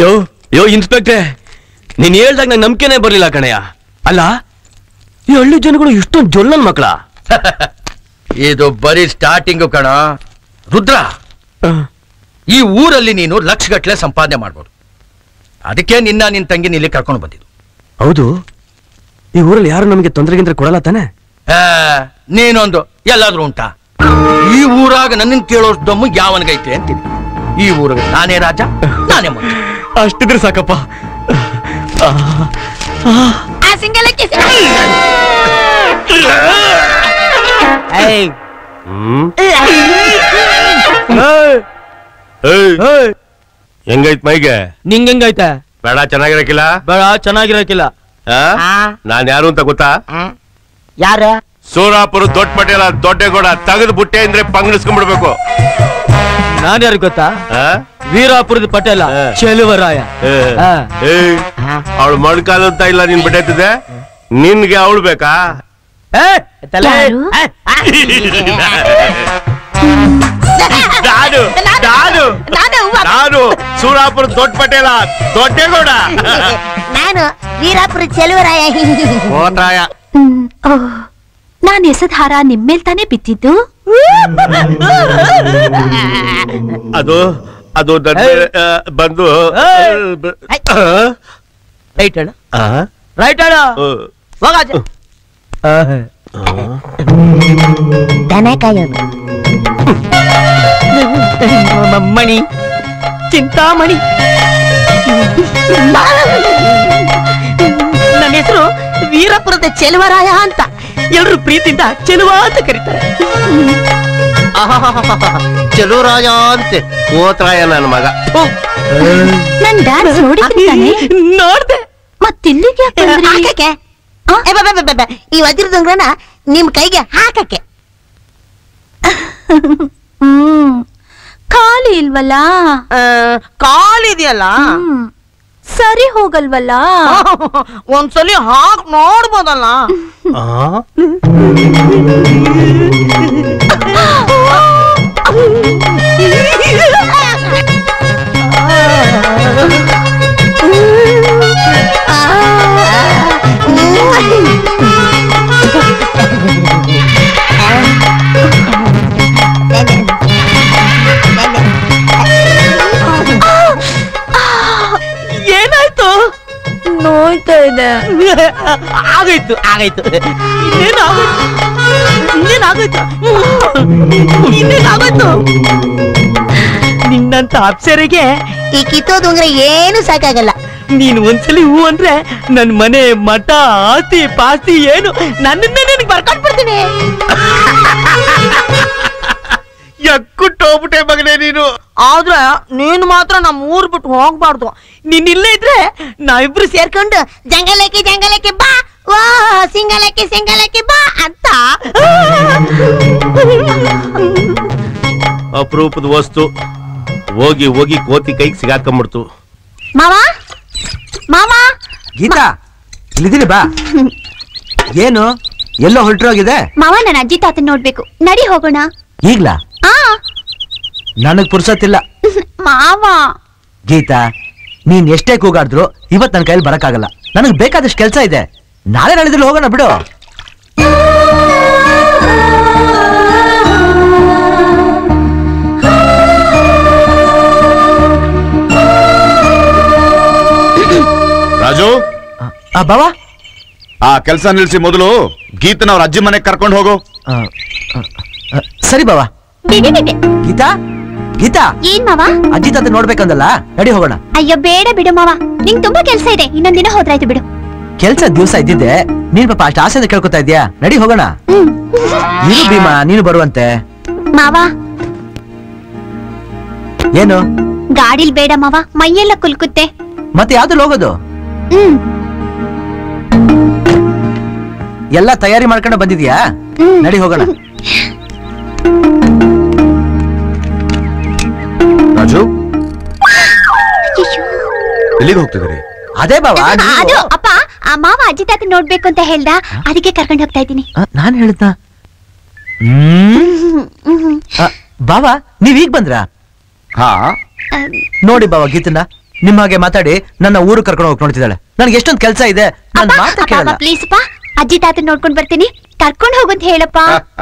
ಯೋ ಯೋ ಇನ್ಸ್ಪೆಕ್ಟ್ರೆ ನೀನ್ ಹೇಳ್ದಾಗ ನಂಗೆ ನಂಬಿಕೆನೇ ಬರ್ಲಿಲ್ಲ ಕಣಯ್ಯ ಅಲ್ಲ ಈ ಹಳ್ಳಿ ಜನಗಳು ಇಷ್ಟೊಂದು ಜೊಲ್ಲನ್ ಮಕ್ಕಳ ಇದು ಬರೀ ಸ್ಟಾರ್ಟಿಂಗು ಕಣ ರುದ್ರ ಈ ಊರಲ್ಲಿ ನೀನು ಲಕ್ಷಗಟ್ಲೆ ಸಂಪಾದನೆ ಮಾಡ್ಬೋದು ಅದಕ್ಕೆ ನಿನ್ನ ನಿನ್ ತಂಗಿ ಇಲ್ಲಿ ಕರ್ಕೊಂಡು ಬಂದಿದ್ದು ಹೌದು ಈ ಊರಲ್ಲಿ ಯಾರು ನಮಗೆ ತೊಂದರೆಗಿಂದ್ರೆ ಕೊಡಲ್ಲ ತಾನೆ ಆ, ನೀನೊಂದು ಎಲ್ಲಾದ್ರೂ ಉಂಟಾ ಈ ಊರಾಗ ನನ್ನನ್ ಕೇಳೋ ದಮ್ಮು ಯಾವನಿಗೈತೆ ಅಂತೀನಿ ಈ ಊರಿಗೆ ನಾನೇ ರಾಜ ನಾನೇ ಮಂತ್ರಿ ಅಷ್ಟಿದ್ರೆ ಸಾಕಪ್ಪ ಹೆಂಗೈತ್ ಮೈಗೆ ನಿಂಗಂಗೈತೆ ಬೇಡ ಚೆನ್ನಾಗಿರಕಿಲ್ಲ ಬೇಡ ಚೆನ್ನಾಗಿರಕಿಲ್ಲ ನಾನ್ ಯಾರು ಅಂತ ಗೊತ್ತಾ ಯಾರ ಸೂರಾಪುರ ದೊಡ್ಡ ಪಟೇಲ ದೊಡ್ಡಗೌಡ ತೆಗೆದು ಬುಟ್ಟೆ ಅಂದ್ರೆ ಪಂಗಡಿಸ್ಕೊಂಡ್ಬಿಡ್ಬೇಕು ನಾನ್ ಯಾರು ಗೊತ್ತಾ ವೀರಾಪುರದ ಪಟೇಲ ಚೆಲುವರಾಯ ಆ. ಅವಳು ಮೊಣಕಾಲು ಅಂತ ಇಲ್ಲ ನೀನ್ ಬಿಟ್ಟೈತಿದೆ ನಿನ್ಗೆ ಅವಳು ಬೇಕಾ ಏ, ತಲೆ. ಯಾರು? ಏ, ನಾನು ನಾನು ನಾನು ಸೂರಾಪುರ ದೊಡ್ಡ ಪಟೇಲ ದೊಡ್ಡಗೌಡ ನಾನು ವೀರಾಪುರ ಚೆಲುವರಾಯ ಹೋತಾಯ ನಾನ್ ಎಸದ್ ಹಾರ ನಿಮ್ಮೇಲ್ ತಾನೇ ಬಿದ್ದಿದ್ದು ಅದು ಅದು ನನ್ನ ಮೇಲೆ, ಆ, ಬಂದು ಏಯ್. ಬ- ರೈಟ್ ಅಣ್ಣ ಆ? ರೈಟ್ ಅಣ್ಣ ಆ. ಹೋಗಾಜೆ ದನ ಕಾಯೋದು ಮಣಿ ಚಿಂತಾಮಣಿ ನನ್ನ ಹೆಸರು ವೀರಪುರದ ಚೆಲುವರಾಯ ಅಂತ ಎಲ್ರು ಪ್ರೀತಿಯಿಂದ ಚೆಲುವ ಅಂತ ಕರೀತಾರೆ ಚೆಲುವರಾಯ ಅಂತೆ ಹೋತ್ರಾಯ ನನ್ನ ಮಗ ಥು. ನನ್ ಡ್ಯಾನ್ಸ್ ನೋಡಿದ್ದಾನೆ ನೋಡ್ದೆ ಮತ್ತಿಲ್ಲಿಗೆ ಯಾಕ್ ಬಂದ್ರಿ? ಹಾಕಕ್ಕೆ ಏ, ಬಾ, ಬಾ, ಬಾ, ಬಾ. ಈ ವಜ್ರದ ಉಂಗ್ರನ ನಿಮ್ ಕೈಗೆ ಹಾಕಕ್ಕೆ ಹ್ಮ್ ಖಾಲಿ ಇಲ್ವಲ್ಲ ಕಾಲಿದೆಯಲ್ಲ ಹ್ಮ್. ಸರಿ ಹೋಗಲ್ವಲ್ಲ ಒಂದ್ಸಲಿ ಹಾಕ್ ನೋಡ್ಬೋದಲ್ಲ ಏನಾಯ್ತು ನೋಯ್ತಾ ಇದೆ ಆಗೋಯ್ತು ಆಗೋಯ್ತು ಇನ್ನೇನು ಆಗೋಯ್ತು ಇನ್ನೇನು ಆಗೋಯ್ತು ಇನ್ನೇನು ಆಗೋಯ್ತು ನಿನ್ನಂತ ಅಪ್ಸರಿಗೆ ಈ ಕಿತ್ತೋದ್ ಉಂಗ್ರ ಏನು ಸಾಕಾಗಲ್ಲ ನೀನು ಒಂದ್ಸಲಿ ಹೂ ಅಂದ್ರೆ ನನ್ ಮನೆ ಮಠ ಆಸ್ತಿ ಪಾಸ್ತಿ ಏನು ನನ್ನಿಂದ ನಿನಗೆ ಬರ್ಕೊಂಡ್ ಬಿಡ್ತೀನಿ ಎಕ್ಕುಟ್ಟೋಗ್ಬಿಟ್ಟೆ ಮಗನೇ ನೀನು ಆದ್ರೆ ನೀನು ಮಾತ್ರ ನಮ್ಮ ಊರ್ ಬಿಟ್ಟು ಹೋಗ್ಬಾರ್ದು ನೀನ್ ಇಲ್ಲೇ ಇದ್ರೆ ನಾವಿಬ್ರು ಸೇರ್ಕೊಂಡು ಜಂಗಲಕ್ಕೆ ಜಂಗಲಕ್ಕೆ ಬಾ ವಾ ಸಿಂಗಲಕ್ಕೆ ಸಿಂಗಲಕ್ಕೆ ಬಾ ಅಂತ ಅಪರೂಪದ ವಸ್ತು ಹೋಗಿ ಹೋಗಿ ಕೋತಿ ಕೈಗೆ ಸಿಗಾಕೊಂಡ್ಬಿಡ್ತು ಮಾವ ಮಾವ ಗೀತಾ ಇಲ್ಲಿದ್ದೀನಿ ಬಾ ಏನು ಎಲ್ಲೋ ಹೊರಟಿರೋಗಿದೆ ಮಾವ ನನ್ನ ಅಜ್ಜಿ ತಾತನ್ ನೋಡ್ಬೇಕು ನಡಿ ಹೋಗೋಣ ಈಗ್ಲಾ ಆ ನನಗ್ ಪುರ್ಸತ್ತಿಲ್ಲ ಮಾವ ಗೀತಾ ನೀನ್ ಎಷ್ಟೇ ಕೂಗಾಡಿದ್ರು ಇವತ್ ನನ್ನ ಕೈಲಿ ಬರಕ್ಕಾಗಲ್ಲ ನನಗ್ ಬೇಕಾದಷ್ಟು ಕೆಲಸ ಇದೆ ನಾಳೆ ನಾಳಿದ್ರಲ್ಲಿ ಹೋಗೋಣ ಬಿಡು ರಾಜು ಆ ಬಾವಾ ಆ ಕೆಲಸ ನಿಲ್ಸಿ ಮೊದಲು ಗೀತನ ಅವ್ರ ಅಜ್ಜಿ ಮನೆಗೆ ಕರ್ಕೊಂಡು ಹೋಗು ಆ, ಆ, ಆ, ಸರಿ ಬಾವಾ ಬಿಡಿ ಬಿಡಿ ಗೀತಾ ಗೀತಾ ಏನ್ ಮಾವ ಅಜ್ಜಿ ತಾತ ನೋಡ್ಬೇಕಂದಲ್ಲ ನಡಿ ಹೋಗೋಣ ಅಯ್ಯೋ ಬೇಡ ಬಿಡು ಮಾವ ನಿಂಗ್ ತುಂಬಾ ಕೆಲ್ಸ ಇದೆ ಇನ್ನೊಂದ್ ದಿನ ಹೋದ್ರಾಯ್ತು ಬಿಡು ಕೆಲ್ಸ ದಿವಸ ಇದ್ದಿದ್ದೆ ನೀನ್ ಪಾಪ ಅಷ್ಟು ಆಸೆಯಿಂದ ಕೇಳ್ಕೊತಾ ಇದ್ಯಾ ನಡಿ ಹೋಗೋಣ ಹ್ಮ್ ನೀನು ಭೀಮಾ ನೀನು ಬರುವಂತೆ ಮಾವ ಏನು ಗಾಡಿಲ್ ಬೇಡ ಮಾವ ಮೈಯೆಲ್ಲ ಕುಲ್ಕುತ್ತೆ ಮತ್ತೆ ಯಾವ್ದ್ರಲ್ಲಿ ಹೋಗೋದು ಹ್ಮ್ ಎಲ್ಲ ತಯಾರಿ ಮಾಡ್ಕೊಂಡು ಬಂದಿದ್ಯಾ ಹ್ಮ್. ನಡಿ ಹೋಗೋಣ ರಾಜು ಅಯ್ಯಯ್ಯೋ. ಎಲ್ಲಿಗೆ ಹೋಗ್ತಿದ್ದೀರಿ ಅದೇ ಬಾವಾ ಅದು ಅಪ್ಪ ಆ ಮಾವ ಅಜ್ಜಿ ತಾತ ನೋಡ್ಬೇಕು ಅಂತ ಹೇಳ್ದ ಅದಕ್ಕೆ ಕರ್ಕೊಂಡು ಹೋಗ್ತಾ ಇದ್ದೀನಿ ನಾನ್ ಹೇಳ್ದ ಹ್ಮ್ ಆ, ಬಾವಾ ನೀವ್ ಈಗ ಬಂದ್ರಾ ಹಾ ನೋಡಿ ಬಾವಾ ಗೀತನ ನಿಮ್ಮ ಹಾಗೆ ಮಾತಾಡಿ ನನ್ನ ಊರು ಕರ್ಕೊಂಡು ಹೋಗಿ ನೋಡ್ತಿದ್ದಾಳೆ ನನಗೆ ಎಷ್ಟೊಂದು ಕೆಲಸ ಇದೆ ನಾನು ಮಾತಾ ಕೇಳಲ್ಲ ಪ್ಲೀಸ್ ಪಾ ಅಜ್ಜಿ ತಾತನ್ ನೋಡ್ಕೊಂಡ್ ಬರ್ತೀನಿ ಕರ್ಕೊಂಡ್ ಹೋಗಂತ ಹೇಳಪ್ಪ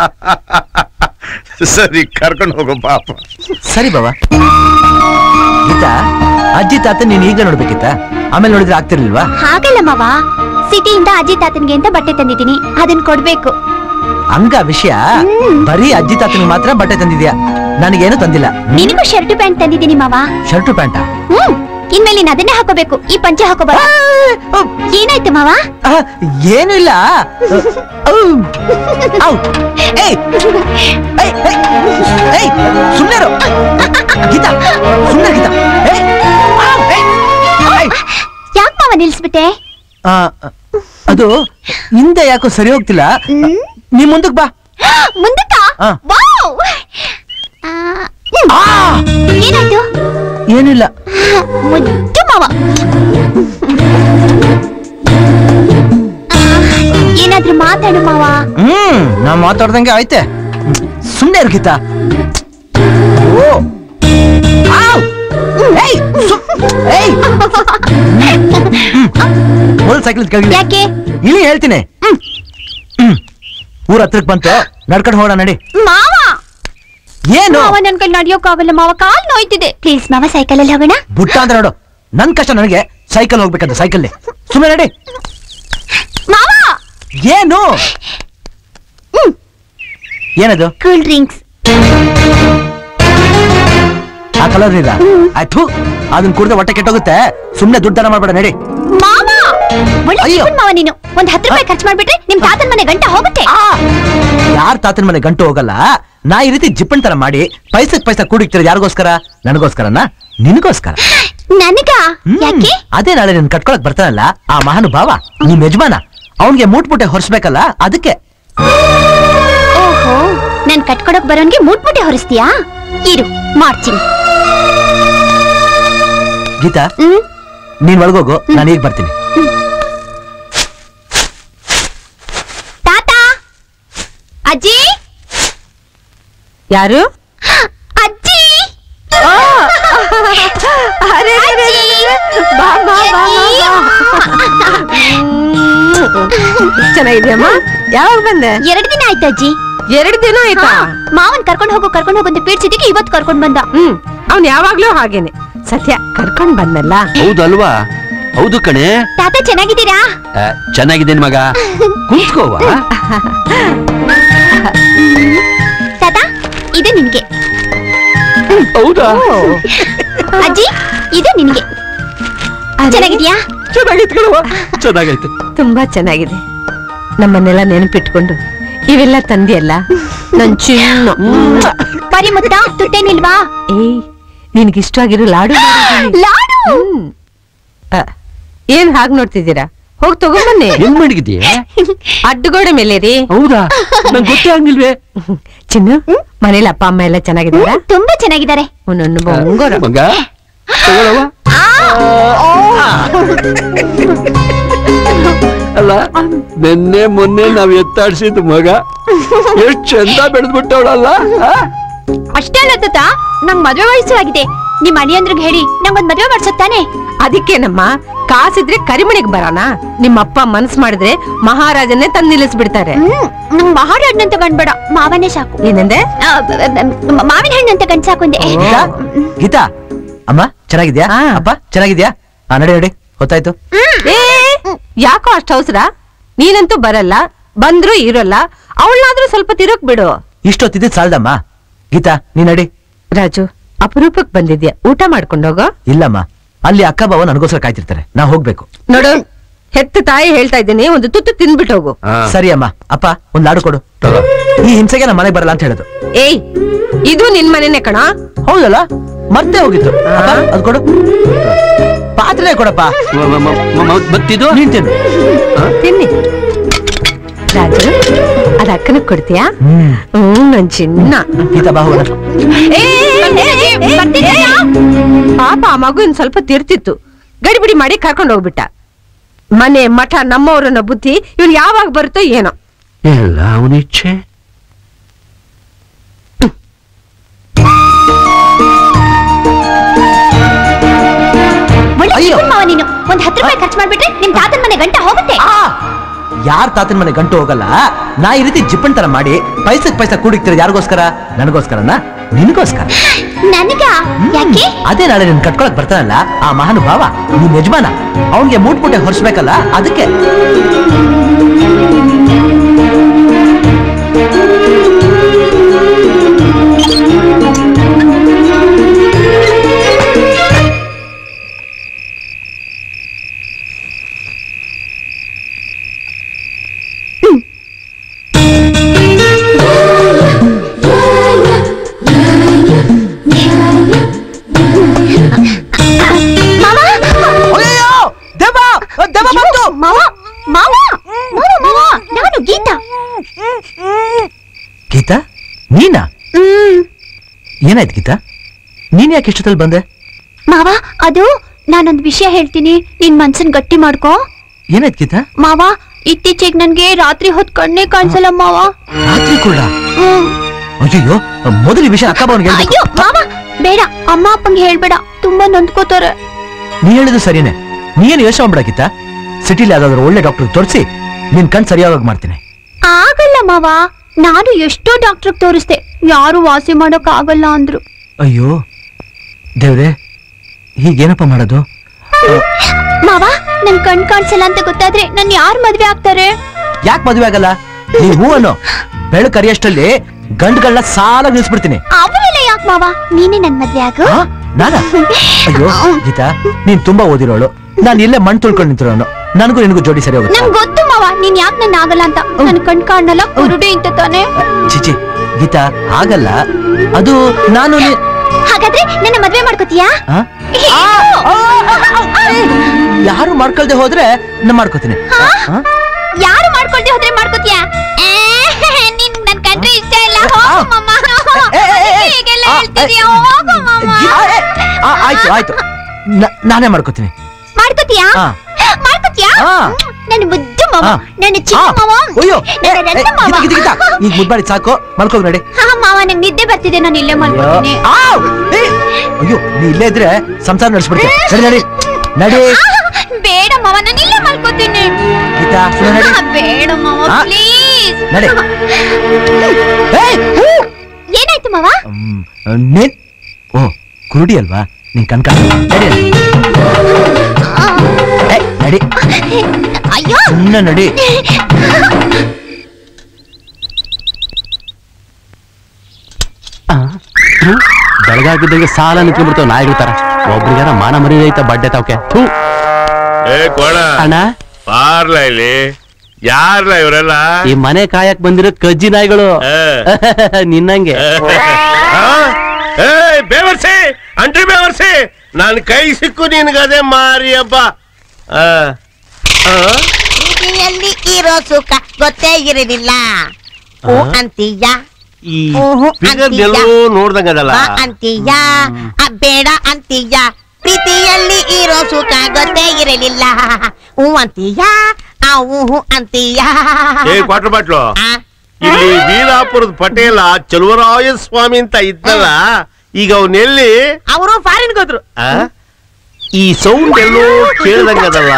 ಸರಿ ಕರ್ಕೊಂಡು ಹೋಗೋ ಪಾಪ ಸರಿ ಬಾಬಾ ಗೀತಾ ಅಜ್ಜಿ ತಾತ ನೀನ್ ಈಗಲೇ ನೋಡ್ಬೇಕಿತ್ತ ಆಮೇಲೆ ನೋಡಿದ್ರೆ ಆಗ್ತಿರ್ಲಿಲ್ವಾ ಹಾಗಲ್ಲ ಮಾವ ಸಿಟಿಯಿಂದ ಅಜ್ಜಿ ತಾತನ್ಗೆ ಅಂತ ಬಟ್ಟೆ ತಂದಿದ್ದೀನಿ ಅದನ್ನ ಕೊಡ್ಬೇಕು ಹಂಗ ವಿಷಯ ಬರೀ ಅಜ್ಜಿ ತಾತನಿಗೆ ಮಾತ್ರ ಬಟ್ಟೆ ತಂದಿದ್ಯಾ ನನಗೇನು ತಂದಿಲ್ಲ ನಿನಗೂ ಶರ್ಟ್ ಪ್ಯಾಂಟ್ ತಂದಿದ್ದೀನಿ ಮಾವ ಶರ್ಟು ಪ್ಯಾಂಟ ಹ್ಮ್ ಇನ್ಮೇಲೆ ನೀನ್ ಅದನ್ನೇ ಹಾಕೋಬೇಕು ಈ ಪಂಚೆ ಹಾಕೋಬಾರ ಏನಾಯ್ತು ಮಾವ ಏನು ಇಲ್ಲ ಔ. ಔ. ಏಯ್ ಏಯ್, ಏಯ್, ಏಯ್, ಸುಮ್ನೆ ಇರು. ಗೀತಾ ಸುಮ್ನೆ ಗೀತಾ ಏಯ್, ಔ, ಏಯ್, ಏಯ್. ಯಾಕೆ ಮಾವ ನಿಲ್ಸ್ಬಿಟ್ಟೆ ಆ, ಅದು ಹಿಂದೆ ಯಾಕೋ ಸರಿ ಹೋಗ್ತಿಲ್ಲ ನೀ ಮುಂದಕ್ ಬಾ ಮುಂದಕ್ಕ ಆ. ವಾವ್! ಆ, ಹ್ಮ್. ಏನಾಯ್ತು ಏನಿಲ್ಲ ಮುದ್ದು ಮಾವ ಏನಾದ್ರೂ ಮಾತಾಡು ಮಾವ ಹ್ಮ್ ನಾ ಮಾತಾಡ್ದಂಗೆ ಆಯ್ತೆ ಸುಮ್ನೆ ಇರು ಗೀತಾ ಓ ಆವ್! ಏಯ್, ಸು- ಏಯ್! ಮೊದಲು ಸೈಕಲ್ ಕೆಳಗಿಳಿ ಯಾಕೆ ಇಳಿ ಹೇಳ್ತೀನಿ ಹ್ಮ್. ಊರ್ ಹತ್ರಕ್ ಬಂತು ನಡ್ಕೊಂಡು ಹೋಗೋಣ ನಡಿ ಮಾವ ಏನು ಮಾವ ನನ್ ಕೈ ನಡಿಯೋಕ್ಕಾಗಲ್ಲ ಮಾವ ಕಾಲ್ ನೋಯ್ತಿದೆ ಪ್ಲೀಸ್ ಮಾವ ಸೈಕಲ್ ಅಲ್ಲಿ ಹೋಗೋಣ ಬುಟ್ಟ ಅಂತ ನೋಡು ನನ್ ಕಷ್ಟ ನನಗೆ ಸೈಕಲ್ ಹೋಗ್ಬೇಕಂತ ಸೈಕಲ್ ಸುಮ್ಮನೆ ನಡಿ ಮಾವ ಏನು ಏನದು ಕೂಲ್ ಡ್ರಿಂಕ್ಸ್ ಆ ಕಲರ್ ನೀರ ಆಯ್ತು ಅದನ್ನ ಕುಡ್ದೆ ಹೊಟ್ಟೆ ಕೆಟ್ಟೋಗುತ್ತೆ ಸುಮ್ನೆ ದುಡ್ಡು ದನ ಮಾಡ್ಬೇಡ ನಡಿ ಮಾವ ಒಳ್ಳೆ ಅಯ್ಯೋ. ಚಿಕ್ಕನ್ ಮಾವ ನೀನು ಒಂದ್ ಹತ್ತು ರೂಪಾಯಿ ಖರ್ಚು ಮಾಡ್ಬಿಟ್ರೆ ನಿಮ್ ತಾತನ್ ಮನೆ ಗಂಟ ಹೋಗುತ್ತೆ ಯಾರ್ ತಾತನ ಮನೆ ಗಂಟು ಹೋಗಲ್ಲ ನಾ ಈ ರೀತಿ ಜಿಪ್ಪನ್ ತರ ಮಾಡಿ ಪೈಸಕ್ ಪೈಸಾ ಕೂಡಿಕ್ತಿರೋದು ಯಾರಿಗೋಸ್ಕರ ನನಗೋಸ್ಕರನ ನಿನಗೋಸ್ಕರ ನನಗ ಯಾಕೆ ಅದೇ ನಾಳೆ ನಿನ್ ಕಟ್ಕೊಳಕ್ ಬರ್ತಾನಲ್ಲ ಆ ಮಹಾನುಭಾವ ನಿಮ್ ಯಜಮಾನ ಅವನ್ಗೆ ಮೂಟ್ಮುಟ್ಟೆ ಹೊರಿಸ್ಬೇಕಲ್ಲ ಅದಕ್ಕೆ ಓಹೋ ನನ್ ಕಟ್ಕೊಡಕ್ ಬರೋನ್ಗೆ ಮುಟ್ಮುಟ್ಟೆ ಹೊರಿಸ್ತೀಯಾ ಇರು ಮಾಡ್ತೀನಿ ಗೀತಾ ನೀನ್ ಒಳಗೋಗು ನಾನು ಈಗ ಬರ್ತೀನಿ ತಾತ ಅಜ್ಜಿ ಯಾರು ಅಜ್ಜಿ ಅರೆ, ಅರೆ, ಅರೆ, ಅರೆ. ಬಾ, ಬಾ, ಬಾ, ಬಾ, ಬಾ. ಚೆನ್ನಾಗಿದ್ಯಮ್ಮ ಯಾವಾಗ ಬಂದೆ ಎರಡು ದಿನ ಆಯ್ತು ಅಜ್ಜಿ ಎರಡು ದಿನ ಆಯ್ತಾ ಹಾ, ಮಾವನ್ ಕರ್ಕೊಂಡ್ ಹೋಗು ಕರ್ಕೊಂಡ್ ಹೋಗು ಅಂತ ಪೀಡ್ಸಿದ್ದಕ್ಕೆ ಇವತ್ತು ಕರ್ಕೊಂಡ್ ಬಂದ ಹ್ಮ್ ಅವ್ನ್ ಯಾವಾಗ್ಲೂ ಹಾಗೇನೆ ಸತ್ಯ ಕರ್ಕೊಂಡ್ ಬಂದಲ್ಲ ಹೌದಲ್ವಾ ಹೌದು ಕಣೆ ತಾತ ಚೆನ್ನಾಗಿದ್ದೀರಾ ಆ, ಚೆನ್ನಾಗಿದ್ದೇನೆ ಮಗ ಕುಂತ್ಕೋವ ತಾತ ಇದು ನಿನ್ಗೆ ಹೌದಾ ಅಜ್ಜಿ ಇದು ನಿನ್ಗೆ ಚೆನ್ನಾಗಿದ್ಯಾ ಚೆನ್ನಾಗೈತೆ ತುಂಬಾ ಚೆನ್ನಾಗಿದೆ ನಮ್ಮನ್ನೆಲ್ಲ ನೆನಪಿಟ್ಕೊಂಡು ಇವೆಲ್ಲ ತಂದಿಯಲ್ಲ ನನ್ ಚಿನ್ನ ಬರೀ ಮುತ್ತ ತುಟ್ಟೇನಿಲ್ವಾ ಏಯ್ ನಿನ್ಗಿಷ್ಟವಾಗಿರೋ ಲಾಡು ಮಾಡಿದೀನಿ. ಲಾಡು ಹ್ಮ್. ಆ, ಏನ್ ಹಾಗ್ ನೋಡ್ತಿದ್ದೀರಾ ಹೋಗ್ ತಗೊಂಬನ್ನಿ ಹೆಂಗ್ ಮಡಗಿದ್ಯೆ ಅಡ್ಡಗೋಡೆ ಮೇಲೆ ರೀ ಹೌದಾ ನಂಗೆ ಗೊತ್ತೇ ಆಗಿಲ್ವೇ ಚಿನ್ನು ಮನೇಲಿ ಅಪ್ಪ ಅಮ್ಮ ಎಲ್ಲ ಚೆನ್ನಾಗಿದ್ದಾರಾ ತುಂಬಾ ಚೆನ್ನಾಗಿದ್ದಾರೆ ಒಂದೊಂದು ಬಂಗಾರ ಮಗ ತಗೊಳವ ಅಲ್ಲ ನಿನ್ನೆ ಮೊನ್ನೆ ನಾವ್ ಎತ್ತಾಡ್ಸಿದ್ ಮಗ ಎಷ್ಟ್ ಚಂದ ಬೆಳೆದ್ಬಿಟ್ಟವಳಲ್ಲ ಅಷ್ಟೇ ಅಲ್ಲ ತಾತ ನಂಗ್ ಮದ್ವೆ ವಯಸ್ಸಾಗಿದೆ ನಿಮ್ ಅಳಿಯಂದ್ರಿಗೆ ಹೇಳಿ ನಂಗೊಂದ್ ಮದ್ವೆ ಮಾಡ್ಸಕ್ ತಾನೆ ಅದಕ್ಕೇನಮ್ಮ ಕಾಸಿದ್ರೆ ಕರಿಮಣಿಗ್ ಬರೋಣ ನಿಮ್ಮ ಅಪ್ಪ ಮನ್ಸ್ ಮಾಡಿದ್ರೆ ಮಹಾರಾಜನ್ನೇ ತಂದ್ ನಿಲ್ಲಿಸ್ಬಿಡ್ತಾರೆ ಹ್ಮ್ ನಂಗ್ ಮಹಾರಾಜ್ನಂತ ಗಂಡ್ಬೇಡ ಮಾವನೇ ಸಾಕು ಏನಂದೆ ಆ, ಬ- ಬ- ಮಾವಿನ ಹಣ್ಣಂತ ಗಂಡ್ ಸಾಕುಂದೆ ಗೀತಾ ಗೀತಾ ಅಮ್ಮ ಚೆನ್ನಾಗಿದ್ಯಾ ಅಪ್ಪ ಚೆನ್ನಾಗಿದ್ಯಾ ಹಾ ನಡಿ ನಡಿ ಹೊತ್ತಾಯ್ತು ಏ ಯಾಕೋ ಅಷ್ಟ ಅವಸರ ನೀನಂತೂ ಬರಲ್ಲ ಬಂದ್ರು ಇರೋಲ್ಲ ಅವಳನ್ನಾದ್ರೂ ಸ್ವಲ್ಪ ತಿರುಗ್ ಬಿಡು ಇಷ್ಟೊತ್ತಿದ್ದು ಸಾಲ್ದಮ್ಮ ಗೀತಾ ನೀ ನಡಿ ರಾಜು ಅಪರೂಪಕ್ ಬಂದಿದ್ಯಾ ಊಟ ಮಾಡ್ಕೊಂಡೋಗೋ ಇಲ್ಲಮ್ಮ ಅಲ್ಲಿ ಅಕ್ಕ ಬಾವ ನನಗೋಸ್ಕರ ಕಾಯ್ತಿರ್ತಾರೆ ನಾ ಹೋಗ್ಬೇಕು ನೋಡು ಹೆತ್ತ ತಾಯಿ ಹೇಳ್ತಾ ಇದ್ದೀನಿ ಒಂದು ತುತ್ತು ತಿಂದ್ಬಿಟ್ಟು ಹೋಗು ಸರಿ ಅಮ್ಮ ಅಪ್ಪ ಒಂದ್ ಲಾಡು ಕೊಡು ಈ ಹಿಂಸೆಗೆ ನಮ್ಮ ಮನೆಗೆ ಬರಲ್ಲ ಅಂತ ಹೇಳೋದು ಏಯ್ ಇದು ನಿನ್ ಮನೆನೇ ಕಣ ಹೌದಲ್ಲ ಮತ್ತೆ ಹೋಗಿತ್ತು ಅಪ್ಪ, ಅದ್ ಕೊಡು ಪಾತ್ರೆ ಕೊಡಪ್ಪ ಮತ್ತಿದು ನೀನ್ ತಿನ್ನು ತಿನ್ನಿ ರಾಜು ಅದ ಅಕ್ಕನಿಗೆ ಕೊಡ್ತೀಯಾ ಹ್ಮ್ ನನ್ ಚಿನ್ನ ಗೀತಾ ಬಾ ಹೋಗೋಣ ಏ, ಏ, ಏ, ಏ, ಏ, ಪಾಪ ಆ ಮಗು ಇನ್ ಸ್ವಲ್ಪ ತಿರ್ತಿತ್ತು ಗಡಿಬಿಡಿ ಮಾಡಿ ಕರ್ಕೊಂಡು ಹೋಗ್ಬಿಟ್ಟ ಮನೆ ಮಠ ನಮ್ಮವರನ್ನ ಬುದ್ಧಿ ಇವ್ನು ಯಾವಾಗ ಬರುತ್ತೋ ಏನೋ ಎಲ್ಲ ಅವನಿಚ್ಛೆ ಒಂದ್ ಹತ್ತು ರೂಪಾಯಿ ಖರ್ಚು ಮಾಡ್ಬಿಟ್ರೆ ನಿಮ್ ತಾತನ್ ಮನೆ ಗಂಟ ಹೋಗುತ್ತೆ ಯಾರ್ ತಾತನ ಮನೆ ಗಂಟು ಹೋಗಲ್ಲ ನಾ ಈ ರೀತಿ ಜಿಪ್ಪನ್ ತರ ಮಾಡಿ ಪೈಸಕ್ ಪೈಸಾ ಕೂಡಿಕ್ತೀರ ಯಾರಿಗೋಸ್ಕರ ನನಗೋಸ್ಕರನ ನಿನಗೋಸ್ಕರ ನನಗ ಯಾಕೆ ಅದೇ ನಾಳೆ ನಿನ್ ಕಟ್ಕೊಳಕ್ ಬರ್ತಾನಲ್ಲ ಆ ಮಹಾನುಭಾವ ನಿನ್ ಯಜಮಾನ ಅವನ್ಗೆ ಮೂಟ್ ಮುಟ್ಟೆ ಹೊರಿಸ್ಬೇಕಲ್ಲ ಅದಕ್ಕೆ ಅಯ್ಯಯ್ಯೋ! ದೆವ್ವ! ದೆವ್ವ ಬಂತು! ಮಾವ ಮಾವ ಮಾವ ಮಾವ ನಾನು ಗೀತಾ ಗೀತಾ ನೀನಾ ಏನಾಯ್ತು ಗೀತಾ ನೀನ್ ಯಾಕೆ ಇಷ್ಟದಲ್ಲಿ ಬಂದೆ ಮಾವ ಅದು ನಾನೊಂದ್ ವಿಷಯ ಹೇಳ್ತೀನಿ ನಿನ್ ಮನ್ಸನ್ ಗಟ್ಟಿ ಮಾಡ್ಕೋ ಏನಾಯ್ತು ಗೀತಾ ಮಾವ ಇತ್ತೀಚೆಗೆ ನನ್ಗೆ ರಾತ್ರಿ ಹೊತ್ ಕಣ್ಣೇ ಕಾಣಿಸಲ್ಲ ಮಾವ ರಾತ್ರಿ ಕೂಡ ಅಯ್ಯೋ ಮೊದಲು ಈ ವಿಷಯ ಅಕ್ಕ ಬಾವನ್ಗೆ ಹೇಳ್ಬೇಕು ಅಯ್ಯೋ ಮಾವ ಬೇಡ ಅಮ್ಮ ಅಪ್ಪಂಗೆ ಹೇಳ್ಬೇಡ ತುಂಬಾ ನೊಂದ್ಕೋತಾರೆ ನೀ ಹೇಳಿದ್ದು ಸರಿನೇ ನೀನ್ ಯೋಚನೆ ಮಾಡ್ಬಿಡಕ್ಕಿತ್ತ ಸಿಟಿಲಿ ಯಾವ್ದಾದ್ರು ಒಳ್ಳೆ ಡಾಕ್ಟರ್ ತೋರಿಸಿ ನಿನ್ ಕಣ್ ಸರಿಯಾಗಿ ಮಾಡ್ತೀನಿ ಆಗಲ್ಲ ಮಾವ ನಾನು ಎಷ್ಟೋ ಡಾಕ್ಟರ್ ತೋರಿಸ್ದೆ ಯಾರು ವಾಸಿ ಮಾಡೋಕ್ ಆಗಲ್ಲ ಅಂದ್ರು ಅಯ್ಯೋ ದೇವ್ರೆ ಹೀಗೇನಪ್ಪ ಮಾಡೋದು ಮಾವ ನನ್ ಕಣ್ ಕಾಣಿಸಲ್ಲ ಅಂತ ಗೊತ್ತಾದ್ರೆ ನನ್ ಯಾರ್ ಮದ್ವೆ ಆಗ್ತಾರೆ ಯಾಕೆ ಮದುವೆ ಆಗಲ್ಲ ನೀ ಹೂ ಅನ್ನೋ ಬೆಳಕು ಅರಿಯಷ್ಟಲ್ಲಿ ಗಂಡುಗಳನ್ನ ಸಾಲ ನಿಲ್ಸ್ಬಿಡ್ತೀನಿ ಅವರೆಲ್ಲ ಯಾಕೆ ಮಾವ ನೀನೇ ನನ್ ಮದ್ವೆ ಆಗು ಆ? ನಾನಾ ಅಯ್ಯೋ ಗೀತಾ ನೀನ್ ತುಂಬಾ ಓದಿರೋಳು ನಾನು ಇಲ್ಲೇ ಮಣ್ಣು ತುಳ್ಕೊಂಡು ನಿಂತಿರೋನು ನನಗೂ ನಿನಗೂ ಜೋಡಿ ಸರಿ ಹೋಗುತ್ತೆ ನಂಗ್ ಗೊತ್ತು ಮಾವ ನೀನ್ ಯಾಕೆ ನನ್ ಆಗಲ್ಲ ಅಂತ ನನ್ ಕಣ್ ಕಾಣಲ್ಲ ಕುರುಡಿ ಅಂತ ತಾನೆ ಚಿಚಿ ಗೀತಾ ಆಗಲ್ಲ ಅದು ನಾನು ನೀ- ಹಾಗಾದ್ರೆ ನನ್ನ ಮದ್ವೆ ಮಾಡ್ಕೋತೀಯಾ ಆ? ಯಾರು ಮಾಡ್ಕೊಳ್ದೆ ಹೋದ್ರೆ ನಾ ಮಾಡ್ಕೋತೀನಿ ಆ? ಯಾರು ಮಾಡ್ಕೊಳ್ದೆ ಹೋದ್ರೆ ಮಾಡ್ಕೋತೀಯಾ ಏ, ನಿನ್ ನನ್ ಕಂಡ್ರೆ ಇಷ್ಟ ಇಲ್ಲ ಹೋಗು ಮಮ್ಮ ಹೀಗೆಲ್ಲ ಹೇಳ್ತಿದ್ಯಾ ಹೋಗು ಮಮ್ಮ ಆ, ಆಯ್ತು ಆಯ್ತು ನ- ನಾನೇ ಮಾಡ್ಕೋತೀನಿ ಮಾಡ್ಕೋತೀಯಾ ಆ. ಮಾಡ್ಕೋತೀಯಾ ಆ. ನನ್ನ ಮುದ್ದು ಮಾವ ಆ. ನನ್ನ ಚಿಕ್ಕ ಆ. ಮಾವ ಅಯ್ಯೋ ಏ, ನನ್ನ ಏ, ರತ್ನ ಮಾವ ಗೀತಾ, ಗೀತಾ, ಗೀತಾ. ಈಗ ಮುದ್ಬಾಡಿ ಸಾಕು ಮಲ್ಕೋಗ್ ನಡಿ ಹಾ ಮಾವ ನಂಗೆ ನಿದ್ದೆ ಬರ್ತಿದೆ ನಾನು ಇಲ್ಲೇ ಮಲ್ಕೊತೀನಿ ಆವ್! ಏ, ಅಯ್ಯೋ ನೀ ಇಲ್ಲೇ ಇದ್ರೆ ಸಂಸಾರ ನಡೆಸ್ಬಿಡ್ತೀನಿ ನಡಿ ನಡಿ ನಡಿ ಬೇಡ ಮಾವ ನಾನು ಇಲ್ಲೇ ಮಲ್ಕೋತೀನಿ ಗೀತಾ ಸುಮ್ನೆ ನಡಿ ಆ, ಬೇಡ ಮಾವ ಆ. ಪ್ಲೀಸ್ ನಡಿ ಏಯ್, ಹೂ! ಏನಾಯ್ತು ಮಾವ ಹ್ಮ್, ನೀನ್ ಓ ಕುರುಡಿ ಅಲ್ವಾ ನಿನ್ ಕಣ್ಕ ನಡಿ ನಡಿ. ಏ, ನಡಿ ಅಯ್ಯೋ ಸುಮ್ಮನೆ ನಡಿ ಬೆಳಗಾಗಿದ್ದಂಗೆ ಸಾಲ ನಿಂತ್ಕೊಂಡ್ಬಿಡ್ತಾವ ನಾಯಿಗಳ ತರ ಒಬ್ರಿಗಾರ ಮಾನ ಮರ್ಯಾದೆ ಐತ ಬಡ್ಡೆ ತಾವಕ್ಕೆ ಥೂ ಏ ಕೋಣ ಅಣ್ಣ ಬಾರ್ಲ ಇಲ್ಲಿ ಯಾರ್ಲ ಇವರೆಲ್ಲ ಈ ಮನೆ ಕಾಯಕ್ ಬಂದಿರೋ ಕಜ್ಜಿ ನಾಯಿಗಳು ನಿನ್ನಂಗೆ ಏ ಬೇವರ್ಸಿ ಅಂಟ್ರಿ ಬೇವರ್ಸಿ ನನ್ ಕೈ ಸಿಕ್ಕು ನಿನ್ಗದೆ ಮಾರಿ ಹಬ್ಬ ಆ, ಆ, ಪ್ರೀತಿಯಲ್ಲಿ ಇರೋ ಸುಖ ಗೊತ್ತೇ ಇರಲಿಲ್ಲ ಓ ಅಂತೀಯ ಈ ಓಹೋ ಫಿಗರ್ ಅಂತೀಯ ಎಲ್ಲೋ ನೋಡ್ದಂಗದಲ್ಲ ಬಾ ಅಂತೀಯ ಆ, ಬೇಡ ಅಂತೀಯ ಪ್ರೀತಿಯಲ್ಲಿ ಇರೋ ಸುಖ ಗೊತ್ತೇ ಇರಲಿಲ್ಲ ಹೂ ಅಂತೀಯ ಆ ಊಹು ಅಂತೀಯ ಏ ಕ್ವಾರ್ಟರ್ ಬಾಟ್ಲು ಆ, ಇಲ್ಲಿ ವೀರಾಪುರದ ಪಟೇಲ ಚಲುವರಾಯ ಸ್ವಾಮಿ ಅಂತ ಇದ್ನಲ್ಲ ಈಗ ಅವನೆಲ್ಲಿ ಅವರು ಫಾರಿನ್ ಹೋದ್ರು ಆ? ಈ ಸೌಂಡ್ ಎಲ್ಲೋ ಕೇಳ್ದಂಗದಲ್ಲ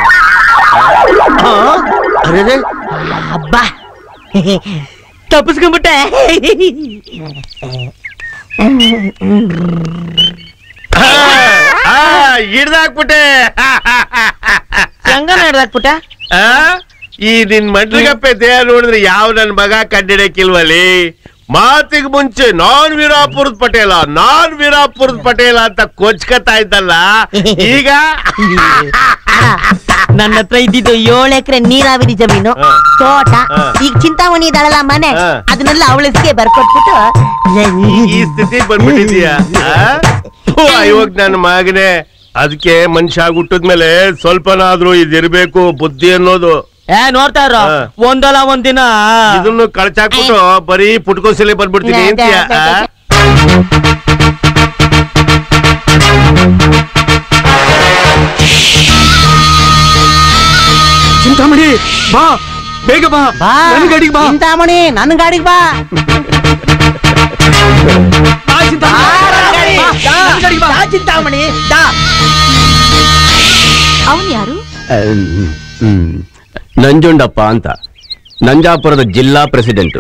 ಅರೆ ಅಬ್ಬಾ ತಪ್ಪಿಸ್ಕೊಂಡ್ಬಿಟ್ಟೆ ಹಿಡ್ದಾಕ್ಬಿಟ್ಟೆ ಹೆಂಗ ನಡೆದಾಕ್ಬಿಟ್ಟ ಆ? ಈ ನಿನ್ ಮಂಡ್ರಿಗಪ್ಪೆ ದೇಹ ನೋಡಿದ್ರೆ ಯಾವ ನನ್ ಮಗ ಕಂಡಿಡಕ್ಕಿಲ್ವಲ್ಲಿ ಮಾತಿಗೆ ಮುಂಚೆ ನಾನ್ ವೀರಾಪುರದ ಪಟೇಲ ನಾನ್ ವೀರಾಪುರದ ಪಟೇಲ ಅಂತ ಕೊಚ್ಕತಾ ಇದ್ದಲ್ಲ ಈಗ ನನ್ನ ಹತ್ರ ಇದ್ದಿದ್ದು ಏಳು ಎಕರೆ ನೀರಾವರಿ ಜಮೀನು ಹಾ. ತೋಟ ಹಾ. ಈಗ ಚಿಂತಾಮಣಿ ಇದ್ದಾಳಲ್ಲ ಮನೆ ಹಾ. ಅದನ್ನೆಲ್ಲ ಅವಳಿಗೆ ಬರ್ಕೊಟ್ಬಿಟ್ಟು ಈ ಸ್ಥಿತಿ ಬಂದ್ಬಿಟ್ಟಿದೀಯ ಇವಾಗ ನನ್ನ ಮಗನೇ ಅದಕ್ಕೆ ಮನುಷ್ಯ ಹುಟ್ಟಿದ್ಮೇಲೆ ಸ್ವಲ್ಪನಾದ್ರೂ ಇದಿರ್ಬೇಕು ಬುದ್ಧಿ ಅನ್ನೋದು ಏ ನೋಡ್ತಾ ಇರೋ ಹಾ. ಒಂದಲ್ಲ ಒಂದಿನ ಇದನ್ನು ಕಳ್ಚಾಕ್ಬಿಟ್ಟು ಬರೀ ಪುಟ್ಕೋಸಲಿ ಬಂದ್ಬಿಡ್ತೀನಿ ಅದೇ, ಅಂತೀಯ ಅದೇ, ಆ? ಅದೇ. ಚಿಂತಾಮಣಿ ಬಾ ಬೇಗ ಬಾ ನನ್ ಗಾಡಿಗೆ ಬಾ ಚಿಂತಾಮಣಿ ನನ್ನ ಗಾಡಿಗೆ ಬಾ ಬಾ, ಚಿಂತಾಮಣಿ. ಬಾ, ನನ್ ಗಾಡಿಗೆ ಬಾ. ಚಿಂತಾಮಣಿ ಅವನ್ ಯಾರು ಅಹ್, ಹ್ಮ್. ನಂಜುಂಡಪ್ಪ ಅಂತ ನಂಜಾಪುರದ ಜಿಲ್ಲಾ ಪ್ರೆಸಿಡೆಂಟ್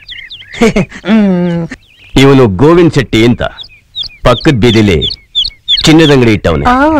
ಇವನು ಗೋವಿಂದ್ ಶೆಟ್ಟಿ ಅಂತ ಪಕ್ಕದ ಬೀದಿಲಿ ಚಿನ್ನದಂಗಡಿ ಇಟ್ಟವನೆ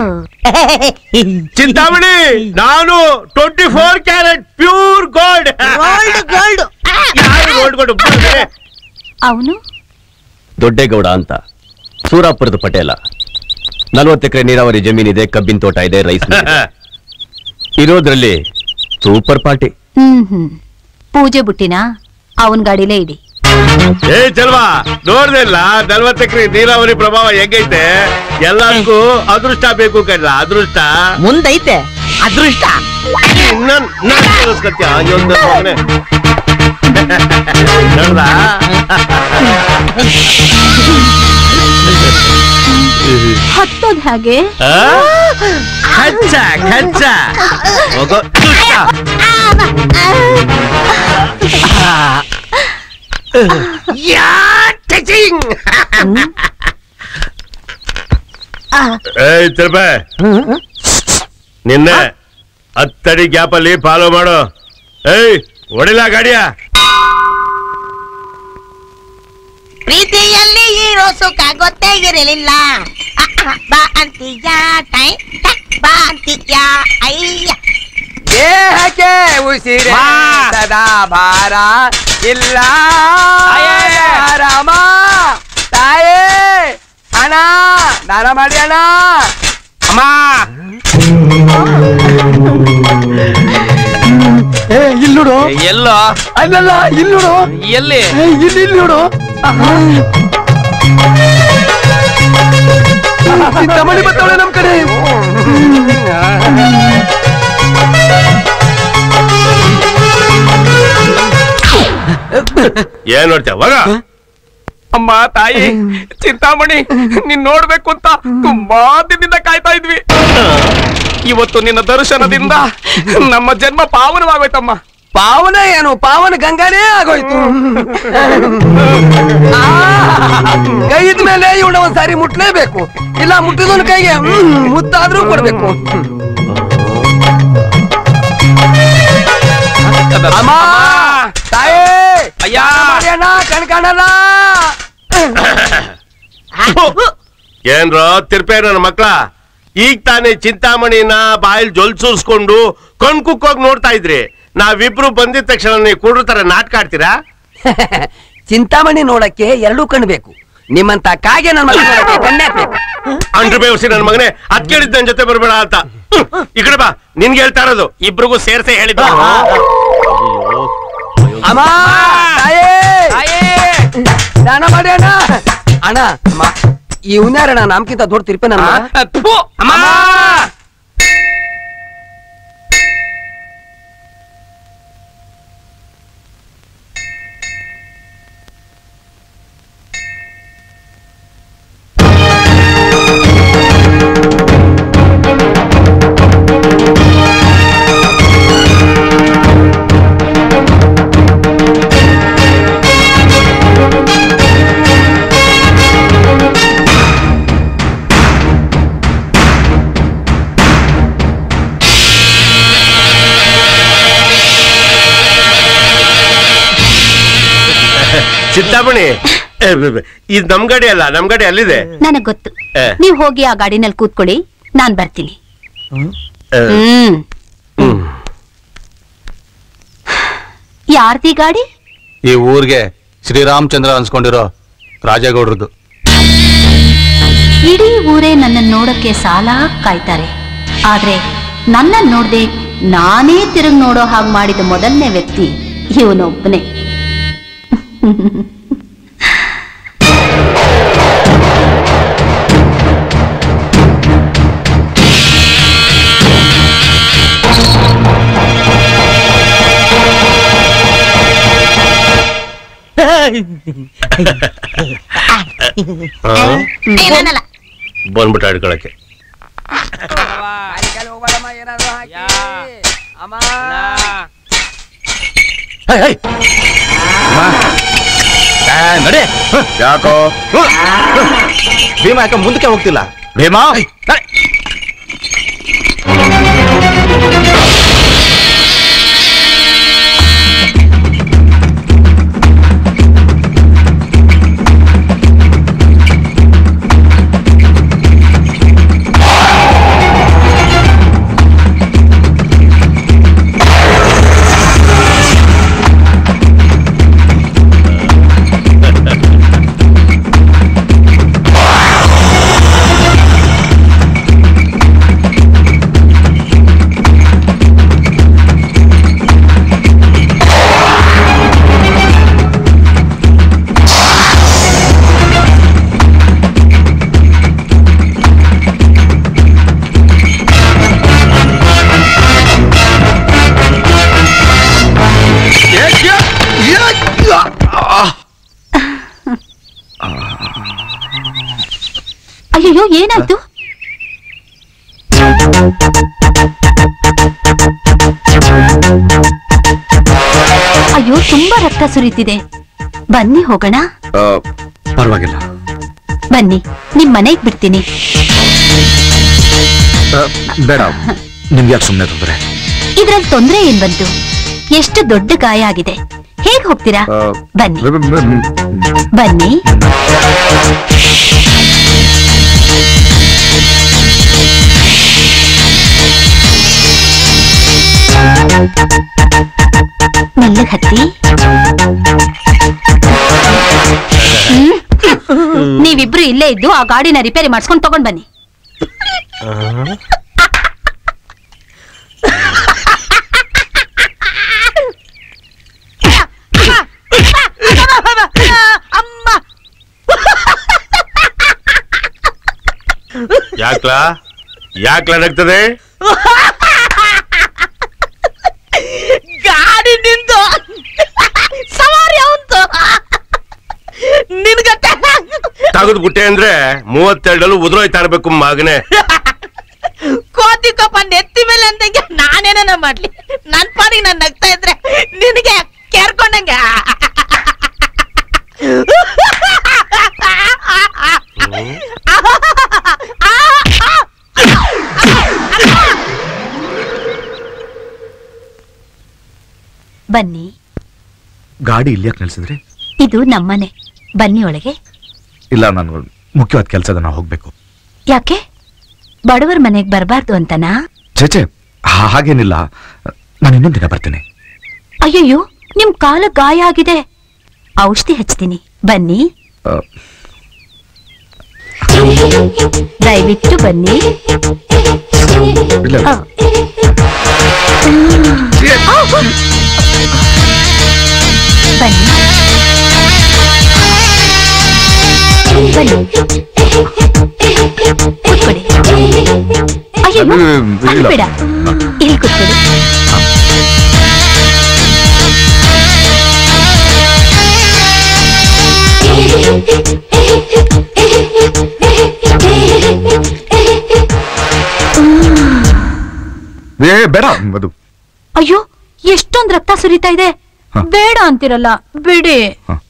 ಚಿಂತಾಮಣಿ ನಾನು twenty four carat pure gold gold gold gold gold ಅವನು ದೊಡ್ಡೇಗೌಡ ಅಂತ ಸೂರಾಪುರದ ಪಟೇಲ ನಲ್ವತ್ತು ಎಕರೆ ನೀರಾವರಿ ಜಮೀನಿದೆ ಕಬ್ಬಿನ ತೋಟ ಇದೆ ರೈಸ್ ಮಿಲ್ ಇದೆ. ಇರೋದ್ರಲ್ಲಿ ಸೂಪರ್ ಪಾರ್ಟಿ ಹ್ಮ್ ಹ್ಮ್ ಪೂಜೆ ಬುಟ್ಟಿನ ಅವನ್ ಗಾಡಿಲೇ ಇಡಿ ಏ ಚಲ್ವಾ ನೋಡ್ದಿಲ್ಲ ನಲ್ವತ್ತು ಎಕರೆ ನೀರಾವರಿ ಪ್ರಭಾವ ಹೆಂಗೈತೆ ಎಲ್ಲರಿಗೂ ಅದೃಷ್ಟ ಬೇಕು ಕಣ್ಣ ಅದೃಷ್ಟ ಮುಂದೈತೆ ಅದೃಷ್ಟ ನನ್ ನನ್ ತೋರಿಸ್ಕೊತ್ಯ ಇನ್ನೊಂದು ಮಗನೇ. ನೋಡ್ದಾ? ಹತ್ತೋದ್ ಹಾಗೆ ಆ? ಖಚ್ಚ ಖಚ್ಚ ಹೋಗೋ ದುಷ್ಟ. ಯಾ ಟಚಿಂಗ್ ಏಯ್ ತಿರ್ಪೆ ನಿನ್ನೆ ಹತ್ತಡಿ ಗ್ಯಾಪ್ ಅಲ್ಲಿ ಫಾಲೋ ಮಾಡು ಏಯ್ ಹೊಡಿಲ ಗಾಡಿಯ ಪ್ರೀತಿಯಲ್ಲಿ ಇರೋ ಸುಖ ಗೊತ್ತೇ ಇರಲಿಲ್ಲ ಅ, ಅ, ಬಾ ಅಂತೀಯ ಟೈ ಟೈ, ಬಾ ಅಂತೀಯ ಅಯ್ಯ ದೇಹಕ್ಕೆ ಉಸಿರೇ ಸದಾ ಭಾರ ಇಲ್ಲ ರಾಮ ತಾಯೇ ಅಣ್ಣ ದಾನ ಮಾಡಿ ಅಣ್ಣ ಅಮ್ಮ ಇಲ್ಲಿ ನೋಡು ಎಲ್ಲೋ ಅಲ್ಲಲ್ಲ ಇಲ್ಲಿ ನೋಡು ಎಲ್ಲಿ ಇಲ್ಲಿ ಇಲ್ಲಿ ನೋಡು ಚಿಂತಾಮಣಿ ಬರ್ತಾವಳೆ ನಮ್ ಕಡೆ ಏನ್ ನೋಡ್ತೀಯ ಹೋಗ ಅಮ್ಮ ತಾಯಿ ಚಿಂತಾಮಣಿ ನೀನ್ ನೋಡ್ಬೇಕು ಅಂತ ತುಂಬಾ ದಿನದಿಂದ ಕಾಯ್ತಾ ಇದ್ವಿ ಇವತ್ತು ನಿನ್ನ ದರ್ಶನದಿಂದ ನಮ್ಮ ಜನ್ಮ ಪಾವನವಾಗೋಯ್ತಮ್ಮ ಪಾವನ ಏನು ಪಾವನ ಗಂಗಾನೇ ಆಗೋಯ್ತು ಆ, ಕೈ ಇದ್ಮೇಲೆ ಇವಳ ಒಂದ್ಸಾರಿ ಮುಟ್ಲೇಬೇಕು ಇಲ್ಲ ಮುಟ್ಟಿದವನ ಕೈಗೆ ಹ್ಮ್, ಮುತ್ತಾದ್ರೂ ಕೊಡ್ಬೇಕು ಅಮ್ಮ ತಾಯೇ ಅಯ್ಯ. ಅಣ್ಣ ಕಣ್ ಕಾಣಲ್ಲ ಏನ್ರೋ ತಿರ್ಪೆ ನನ್ನ ಮಕ್ಳ ಈಗ ತಾನೇ ಚಿಂತಾಮಣಿನ ಬಾಯಿಲ್ ಜೊಲ್ಸೂರ್ಸ್ಕೊಂಡು ಕಣ್ ಕುಕ್ಕೋಗ್ ನೋಡ್ತಾ ಇದ್ರಿ ನಾವಿಬ್ರು ಬಂದಿದ ತಕ್ಷಣ ನೀವು ಕುಡ್ರ ತರ ನಾಟಕ ಆಡ್ತೀರಾ ಚಿಂತಾಮಣಿ ನೋಡಕ್ಕೆ ಎರಡೂ ಕಣ್ ಬೇಕು ನಿಮ್ಮಂತ ಕಾಗೆ ನನ್ನ ಮಗ ನೋಡಕ್ಕೆ ಕಣ್ಣೇ ಬೇಕು ಅಂಡ್ರು ಬೇವಸಿ ನನ್ನ ಮಗನೇ ಅದ್ ಕೇಳಿದ್ ನನ್ ಜೊತೆ ಬರ್ಬೇಡ ಅಂತ ಹ್ಮ್, ಈ ಕಡೆ ಬಾ ನಿನ್ಗೆ ಹೇಳ್ತಾ ಇರೋದು ಇಬ್ರಿಗೂ ಸೇರ್ಸೆ ಹೇಳಿದ್ದು ಅಮ್ಮ ತಾಯೇ ದಾನ ಮಾಡಿ ಅಣ್ಣ ಅಣ್ಣ ಅಮ್ಮ ಇವನ್ಯಾರಣ್ಣ ನಮ್ಕಿಂತ ದೊಡ್ಡ ತಿರುಪೆ ನಮ್ಮ ಅಮ್ಮ ಚಿಂತಾಮಣಿ ಏ, ಬ- ಬ- ಇದು ನಮ್ ಗಾಡಿ ಅಲ್ಲ ನಮ್ ಗಾಡಿ ಅಲ್ಲಿದೆ ನನಗ್ ಗೊತ್ತು ಏ. ನೀವ್ ಹೋಗಿ ಆ ಗಾಡಿನಲ್ಲಿ ಕೂತ್ಕೊಳ್ಳಿ ನಾನ್ ಬರ್ತೀನಿ ಏ, ಹ್ಮ್ ಹ್ಮ್. ಯಾರ್ದಿ ಗಾಡಿ ಈ ಊರ್ಗೆ ಶ್ರೀರಾಮಚಂದ್ರ ಅನ್ಸ್ಕೊಂಡಿರೋ ರಾಜೇಗೌಡ್ರದ್ದು ಇಡೀ ಊರೇ ನನ್ನ ನೋಡಕ್ಕೆ ಸಾಲ ಕಾಯ್ತಾರೆ ಆದ್ರೆ ನನ್ನ ನೋಡ್ದೆ ನಾನೇ ತಿರುಗ್ ನೋಡೋ ಹಾಗೆ ಮಾಡಿದ ಮೊದಲನೇ ವ್ಯಕ್ತಿ ಇವನೊಬ್ಬನೇ ಹಾ? ಏ, ನಾನಲ್ಲ ಬಂದ್ಬಿಟ್ಟು ಆಡ್ಕೊಳಕ್ಕೆ ನಡೆ ಯಾಕೋ ಭೀಮ ಯಾಕೆ ಮುಂದಕ್ಕೆ ಹೋಗ್ತಿಲ್ಲ ಭೀಮಾ ಅಯ್ಯೋ ಏನಾಯ್ತು ಅಯ್ಯೋ ತುಂಬಾ ರಕ್ತ ಸುರಿತಿದೆ ಬನ್ನಿ ಹೋಗೋಣ ಪರವಾಗಿಲ್ಲ ಬನ್ನಿ ನಿಮ್ ಮನೆಗ್ ಬಿಡ್ತೀನಿ ಬೇಡ ನಿಮ್ಗೆ ಯಾಕೆ ಸುಮ್ಮನೆ ತೊಂದರೆ ಇದ್ರಲ್ಲಿ ತೊಂದ್ರೆ ಏನ್ ಬಂತು ಎಷ್ಟು ದೊಡ್ಡ ಗಾಯ ಆಗಿದೆ ಹೇಗ್ ಹೋಗ್ತೀರಾ ಬನ್ನಿ ಬನ್ನಿ ಮೆಲ್ಲಗ್ ಹತ್ತಿ ಹ್ಮ್. ನೀವಿಬ್ರು ಇಲ್ಲೇ ಇದ್ದು ಆ ಗಾಡಿನ ರಿಪೇರಿ ಮಾಡಿಸ್ಕೊಂಡು ತಗೊಂಡ್ ಬನ್ನಿ ಯಾಕ್ಲಾ ಯಾಕ್ಲಾ ನಗ್ತದೆ ಗಾಡಿ ನಿಂದು ಸವಾರಿ ಅವಂತು ನಿನ್ಗ ತಗದ್ ಬಿಟ್ಟೆ ಅಂದ್ರೆ ಮೂವತ್ತೆರಡಲ್ಲೂ ಉದುರೋಯ್ತಾ ಇರ್ಬೇಕು ಮಗನೆ ಕೋತಿ ಕೋಪ ನೆತ್ತಿ ಮೇಲೆ ಅಂದಂಗೆ ನಾನೇನ ಮಾಡ್ಲಿ ನನ್ ಪಾಡಿಗೆ ನಾನ್ ನಗ್ತಾ ಇದ್ರೆ ನಿನಗೆ ಕೇರ್ಕೊಂಡಂಗೆ ಬನ್ನಿ ಗಾಡಿ ಇಲ್ಲಿ ಯಾಕೆ ನಿಲ್ಸಿದ್ರಿ ಇದು ನಮ್ಮನೆ ಬನ್ನಿ ಒಳಗೆ ಇಲ್ಲ ನಾನು ಮುಖ್ಯವಾದ ಕೆಲಸದ ನಾವು ಹೋಗ್ಬೇಕು ಯಾಕೆ ಬಡವರ ಮನೆಗ್ ಬರಬಾರ್ದು ಅಂತನಾ ಚೇಚೆ ಹಾ- ಹಾಗೇನಿಲ್ಲ ನಾನು ಇನ್ನೊಂದು ದಿನ ಬರ್ತೀನಿ ಅಯ್ಯಯ್ಯೋ ನಿಮ್ ಕಾಲ ಗಾಯ ಆಗಿದೆ ಔಷಧಿ ಹಚ್ತೀನಿ ಬನ್ನಿ ಆ, ದಯವಿಟ್ಟು ಬನ್ನಿ ಇಲ್ಲ ಆ. ಆ, ಬನ್ನಿ ಬನ್ನಿ ಕೂತ್ಕೊಡಿ ಅಯ್ಯೋ ಇಲ್ಲ. ಬೇಡ ಇಲ್ಲಿ ಕೂತ್ಕೊಡಿ ಏ ಬೇಡ ಅದು ಅಯ್ಯೋ ಎಷ್ಟೊಂದ್ ರಕ್ತ ಸುರಿತಾ ಇದೆ ಹ. ಬೇಡ ಅಂತಿರಲ್ಲ ಬಿಡಿ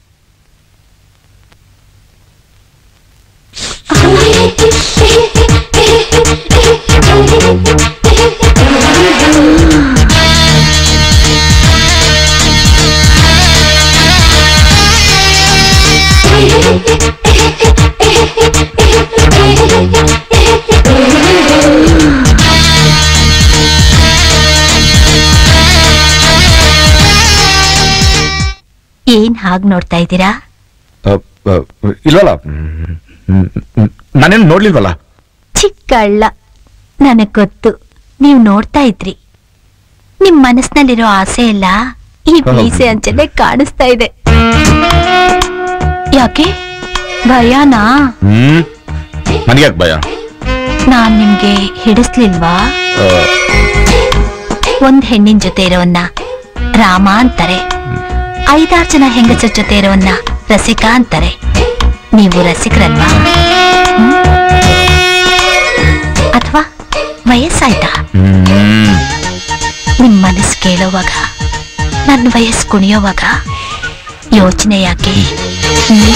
ಏನ್ ಹಾಗ್ ನೋಡ್ತಾ ಇದ್ದೀರಾ ಆ, ಆ, ಇಲ್ವಲ್ಲ ಹ್ಮ್, ಹ್ಮ್, ಹ್ಮ್. ನಾನೇನು ನೋಡ್ಲಿಲ್ವಲ್ಲ ಚಿಕ್ಕಳ್ಳ ನನಗ್ ಗೊತ್ತು ನೀವ್ ನೋಡ್ತಾ ಇದ್ರಿ ನಿಮ್ ಮನಸ್ನಲ್ಲಿರೋ ಆಸೆ ಎಲ್ಲ ಈ ಮೀಸೆ ಅಂಚನೆ ಕಾಣಿಸ್ತಾ ಇದೆ ಯಾಕೆ ಭಯನಾ ಹ್ಮ್ ನನಗ್ಯಾಕೆ ಭಯ ನಾನ್ ನಿಮ್ಗೆ ಹಿಡಿಸ್ಲಿಲ್ವಾ ಆ, ಒಂದ್ ಹೆಣ್ಣಿನ ಜೊತೆ ಇರೋವನ್ನ ರಾಮ ಅಂತಾರೆ ಐದಾರು ಜನ ಹೆಂಗಸರ ಜೊತೆ ಇರೋವನ್ನ ರಸಿಕ ಅಂತಾರೆ ನೀವು ರಸಿಕರಲ್ವಾ ಅಥವಾ ವಯಸ್ಸಾಯ್ತಾ ಹ್ಮ್ ನಿಮ್ ಮನಸ್ ಕೇಳೋವಾಗ ನನ್ನ ವಯಸ್ಸು ಕುಣಿಯೋವಾಗ ಯೋಚನೆ ಯಾಕೆ ಹ್ಮ್?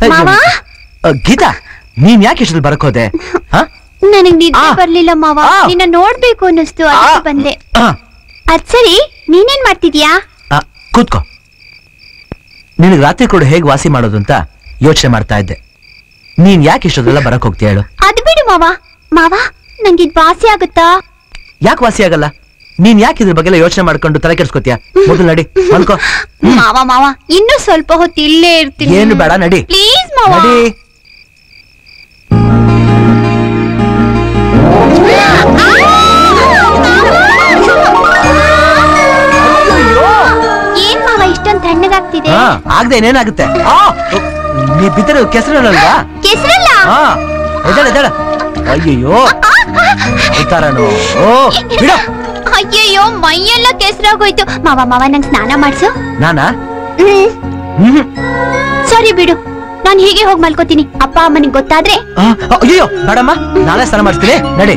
ಮಾವ ಅ, ಗೀತಾ ನೀನ್ ಯಾಕೆ ಇಷ್ಟಲ್ಲಿ ಬರಕ್ ಹೋದೆ ಹ? ನನಗ್ ನಿದ್ದೆ ಬರ್ಲಿಲ್ಲ ಮಾವ ನಿನ್ನ ನೋಡ್ಬೇಕು ಅನ್ನಿಸ್ತು ಅದಕ್ಕೆ ಬಂದೆ ಆ, ಅದ್ ಸರಿ ನೀನೇನ್ ಮಾಡ್ತಿದ್ಯಾ ಆ, ಕೂತ್ಕೋ ನಿನಗ್ ರಾತ್ರಿ ಕೂಡ ಹೇಗ್ ವಾಸಿ ಮಾಡೋದು ಅಂತ ಯೋಚನೆ ಮಾಡ್ತಾ ಇದ್ದೆ ನೀನ್ ಯಾಕೆ ಇಷ್ಟೊಂದೆಲ್ಲ ಬರಕ್ ಹೋಗ್ತೀಯ ಹೇಳು ಅದು ಬಿಡು ಮಾವ ಮಾವ ನಂಗಿದ್ ವಾಸಿ ಆಗುತ್ತಾ ಯಾಕೆ ವಾಸಿ ಆಗಲ್ಲ ನೀನ್ ಯಾಕೆ ಇದ್ರ ಬಗ್ಗೆ ಯೋಚನೆ ಮಾಡ್ಕೊಂಡು ತಲೆ ಕೆಡ್ಸ್ಕೊತೀಯ ಮೊದಲು ನಡಿ ಮಲ್ಕೋ ಮಾವ ಮಾವ ಇನ್ನೂ ಸ್ವಲ್ಪ ಹೊತ್ತು ಇಲ್ಲೇ ಇರ್ತೀನಿ ಏನು ಬೇಡ ನಡಿ ಪ್ಲೀಸ್ ಮಾವ ನಡಿ ಏನ್ ಮಾವ ಇಷ್ಟೊಂದ್ ತಣ್ಣಗಾಗ್ತಿದೆ ಹಾ ಆಗದೆ ಏನೇನಾಗುತ್ತೆ ಆ, ನೀ ಬಿದ್ದರೆ ಕೆಸರಲ್ವಾ ಕೆಸರಲ್ಲ ಹಾ ಎದ್ದಾಳ ಎದ್ದಾಳ ಅಯ್ಯಯ್ಯೋ ಆಯ್ತಾರನು ಓ ಬಿಡ ಅಯ್ಯಯ್ಯೋ ಮೈಯೆಲ್ಲ ಕೆಸರಾಗೋಯ್ತು ಮಾವ ಮಾವ ನಂಗ್ ಸ್ನಾನ ಮಾಡ್ಸು ನಾನಾ ಹ್ಮ್ ಸರಿ ಬಿಡು ನಾನ್ ಹೀಗೆ ಹೋಗಿ ಮಲ್ಕೋತೀನಿ ಅಪ್ಪ ಅಮ್ಮನಿಗೆ ಗೊತ್ತಾದ್ರೆ ಆ, ಅಯ್ಯಯ್ಯೋ ಬೇಡಮ್ಮ ನಾಳೆ ಸ್ನಾನ ಮಾಡಿಸ್ತೀನಿ ನಡಿ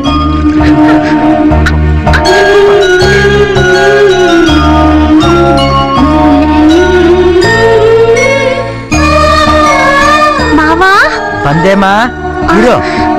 ಮಾವ ಬಂದೇಮ್ಮ ಇರು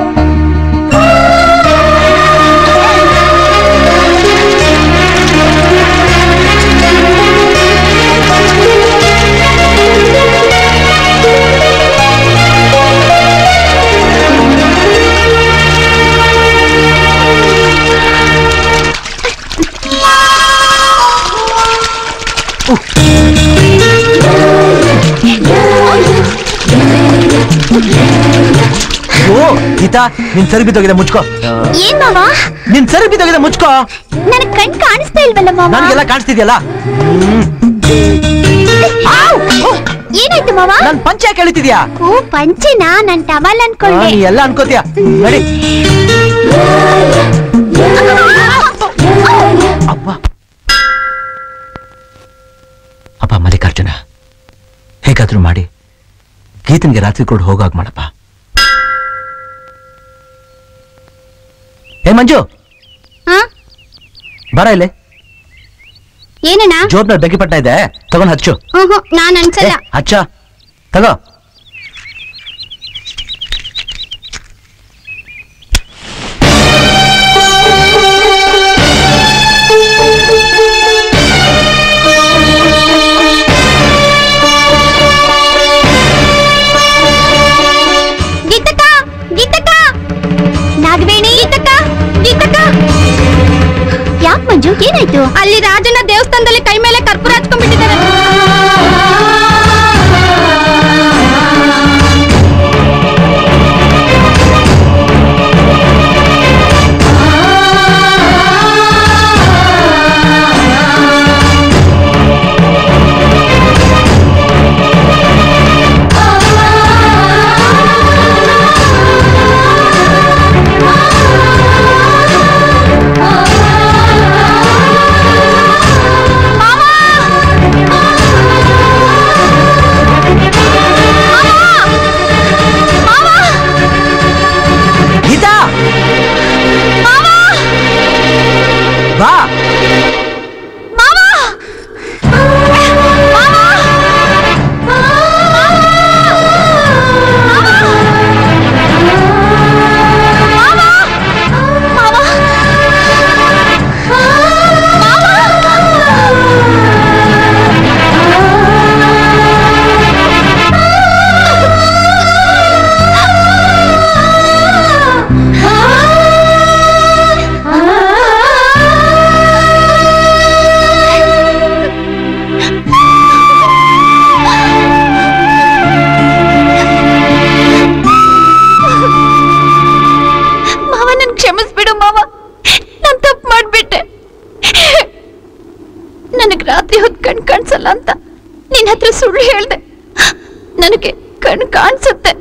ಓ ಗೀತಾ ನಿನ್ ಸರಿ ಬಿದ್ದೋಗಿದೆ ಮುಚ್ಕೋ ಏನ್ ಮಾವ ನಿನ್ ಸರಿ ಬಿದ್ದೋಗಿದೆ ಮುಚ್ಕೋ ನನಗ್ ಕಣ್ ಕಾಣಿಸ್ತಾ ಇಲ್ವಲ್ಲ ಮಾವ ನನ್ಗೆಲ್ಲ ಕಾಣಿಸ್ತಿದ್ಯಲ್ಲ ಏನಾಯ್ತು ಮಾವ ನನ್ ಪಂಚ ಕೇಳಿತಿದ್ಯಾ ಓ ಪಂಚೆನಾ ನನ್ ಟವಲ್ ಅನ್ಕೊಂಡೆ ನೀ ಎಲ್ಲ ಅನ್ಕೋತೀಯ ನಡಿ ಅಪ್ಪ ಅಪ್ಪ ಮಲ್ಲಿಕಾರ್ಜುನ ಹೇಗಾದ್ರೂ ಮಾಡಿ ಗೀತನ್ಗೆ ರಾತ್ರಿ ಕೂಡ ಹೋಗಾಗ್ ಮಾಡಪ್ಪ ಏ ಮಂಜು ಹಾ ಬರ ಇಲ್ಲಿ ಏನಣ್ಣ ಜೋಬ್ನ ಬೆಂಕಿಪಟ್ನ ಇದೆ ತಗೊಂಡ್ ಹಚ್ಚು ಹ್ಮ್ ನಾನ್ ಅನ್ಸಲ್ಲ ಏ, ಹಚ್ಚ ತಗೋ ಗೀತಕ್ಕ ಗೀತಕ್ಕ ನಾಗವೇಣಿ ಗೀತಕ್ಕ ಗೀತಕ್ಕ ಯಾಕ್ ಮಂಜು ಏನಾಯ್ತು ಅಲ್ಲಿ ರಾಜನ ದೇವಸ್ಥಾನದಲ್ಲಿ ಕೈ ಮೇಲೆ ಕರ್ಪೂರ ಹಚ್ಕೊಂಡ್ಬಿಟ್ಟಿದ್ದಾರೆ ಗೀತಾ ಬಾ ಮಾವ ನನ್ ಕ್ಷಮಿಸ್ಬಿಡು ಮಾವ ನಾನ್ ತಪ್ಪು ಮಾಡ್ಬಿಟ್ಟೆ ನನಗ್ ರಾತ್ರಿ ಹೊತ್ತು ಕಣ್ ಕಾಣಿಸಲ್ಲ ಅಂತ ನಿನ್ ಹತ್ರ ಸುಳ್ಳು ಹೇಳ್ದೆ ನನಗೆ ಕಣ್ ಕಾಣಿಸುತ್ತೆ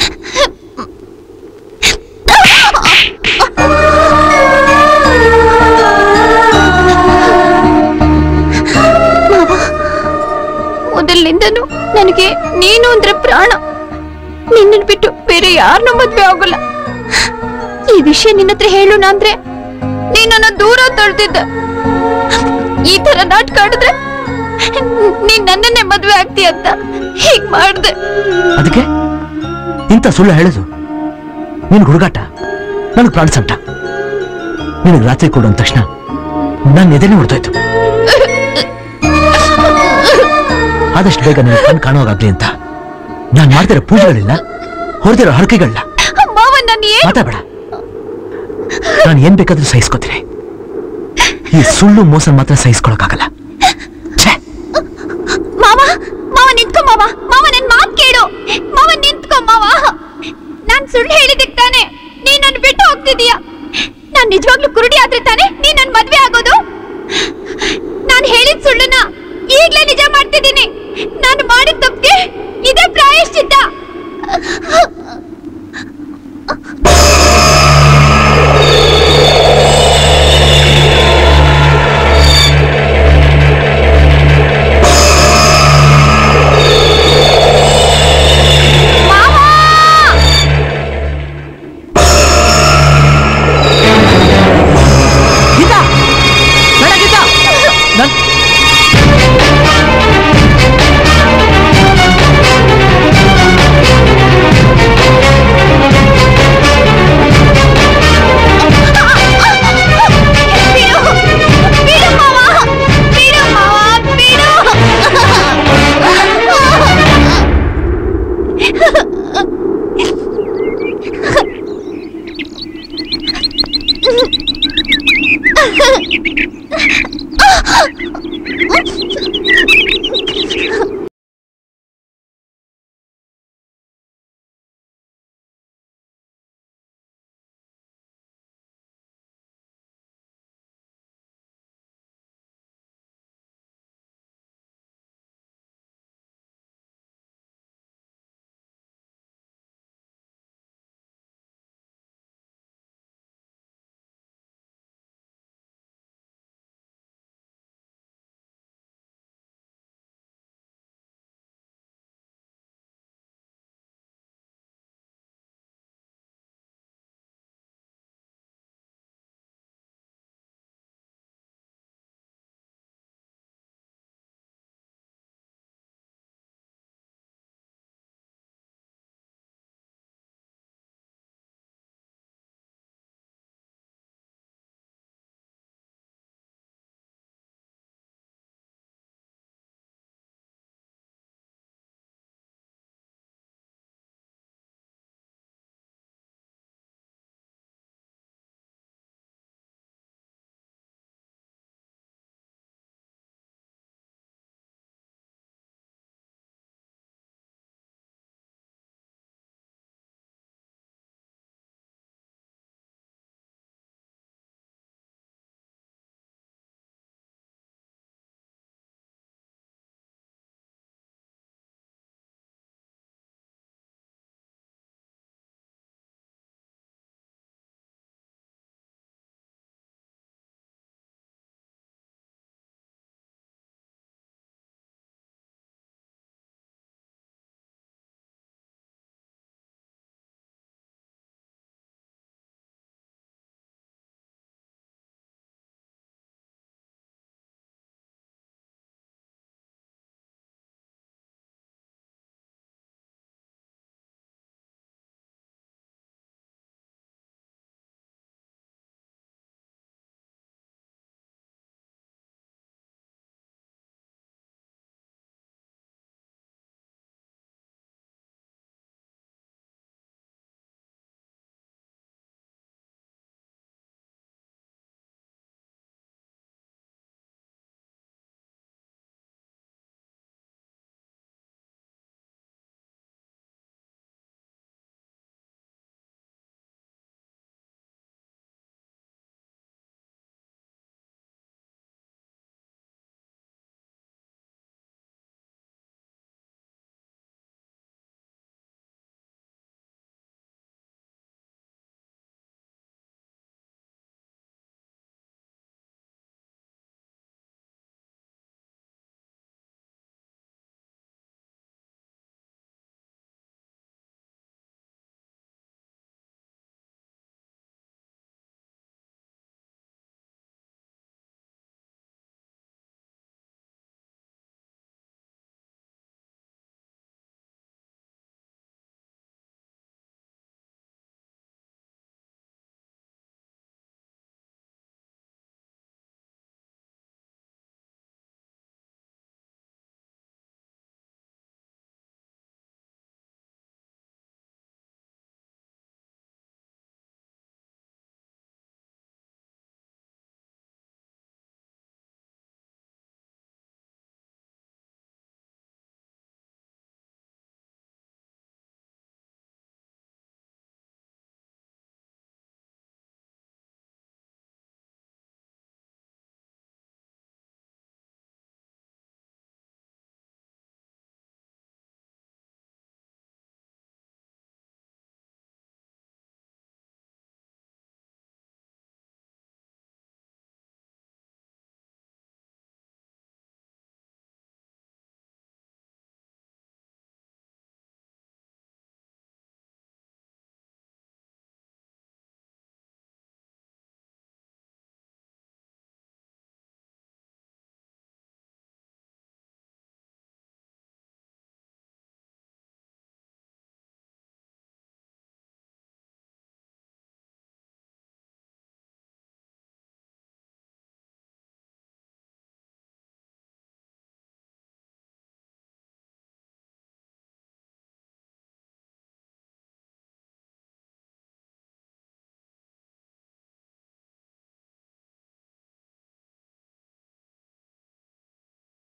ಮಾವ ಮೊದಲಿನಿಂದನೂ ನನಗೆ ನೀನು ಅಂದ್ರೆ ಪ್ರಾಣ ನಿನ್ನನ್ ಬಿಟ್ಟು ಬೇರೆ ಯಾರನ್ನೂ ಮದ್ವೆ ಆಗೋಲ್ಲ ಈ ವಿಷಯ ನಿನ್ನ ಹತ್ರ ಹೇಳೋಣ ಅಂದ್ರೆ ನೀನನ್ನ ದೂರ ತಳ್ತಿದ್ದ ಈ ತರ ನಾಟಕ ಆಡಿದ್ರೆ ನೀನ್ ನನ್ನನ್ನೇ ಮದ್ವೆ ಆಗ್ತೀಯ ಅಂತ ಹೀಗ್ ಮಾಡ್ದೆ ಅದಕ್ಕೆ ಎಂತ ಸುಳ್ಳು ಹೇಳೋದು ನಿನಗೆ ಹುಡುಗಾಟ ನನಗೆ ಪ್ರಾಣ ಸಂಟ ನಿನಗೆ ರಾತ್ರಿ ಕೊಡು ಅಂದ ತಕ್ಷಣ ನನ್ನ ಎದೆನೇ ಹೊಡೆದೋಯ್ತು ಆದಷ್ಟು ಬೇಗ ನಿನಗೆ ಕಣ್ ಕಾಣೋಗಾಗ್ಲಿ ಅಂತ ನಾನು ಮಾಡ್ತಿರೋ ಪೂಜೆಗಳಿಲ್ಲ ಹೊಡೆದಿರೋ ಹರಕೆಗಳನ್ನ ಮಾವ ನಾನು ಏನ್ ಮಾತಾಡಬೇಡ ನಾನು ಏನ್ ಬೇಕಾದ್ರೂ ಸಹಿಸ್ಕೋತೀನಿ ಈ ಸುಳ್ಳು ಮೋಸ ಮಾತ್ರ ಸಹಿಸ್ಕೊಳಕ್ಕಾಗಲ್ಲ ಮಾವ ಮಾವ ನಿಂತ್ಕೊ ಮಾವ ಮಾವ ನನ್ ಮಾತ್ ಕೇಳು ಮಾವ ನಿಂತ್ಕೊ ಮಾವ ನಾನ್ ಸುಳ್ಳು ಹೇಳಿದಕ್ ತಾನೆ ನೀನ್ ನನ್ ಬಿಟ್ಟು ಹೋಗ್ತಿದೀಯ ನಾನ್ ನಿಜವಾಗ್ಲೂ ಕುರುಡಿ ಆದ್ರೆ ತಾನೆ ನೀನ್ ನನ್ ಮದ್ವೆ ಆಗೋದು ನಾನ್ ಹೇಳಿದ ಸುಳ್ಳನ್ನ ಈಗ್ಲೇ ನಿಜ ಮಾಡ್ತಿದ್ದೀನಿ ನಾನು ಮಾಡಿದ ತಪ್ಪಿಗೆ ಇದೇ ಪ್ರಾಯಶ್ಚಿತ್ತ ಗೀತಾ ಬೇಡ ಗೀತಾ ನನ್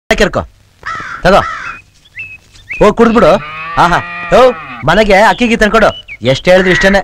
ಕೆರ್ಕೊ ತಗೋ ಹೋಗ್ ಕುಡ್ದ್ಬಿಡು ಆಹಾ ಹೋ ಮನೆಗೆ ಅಕ್ಕಿಗೆ ತಂದ್ಕೊಡು ಎಷ್ಟು ಹೇಳಿದ್ರು ಇಷ್ಟೇನೆ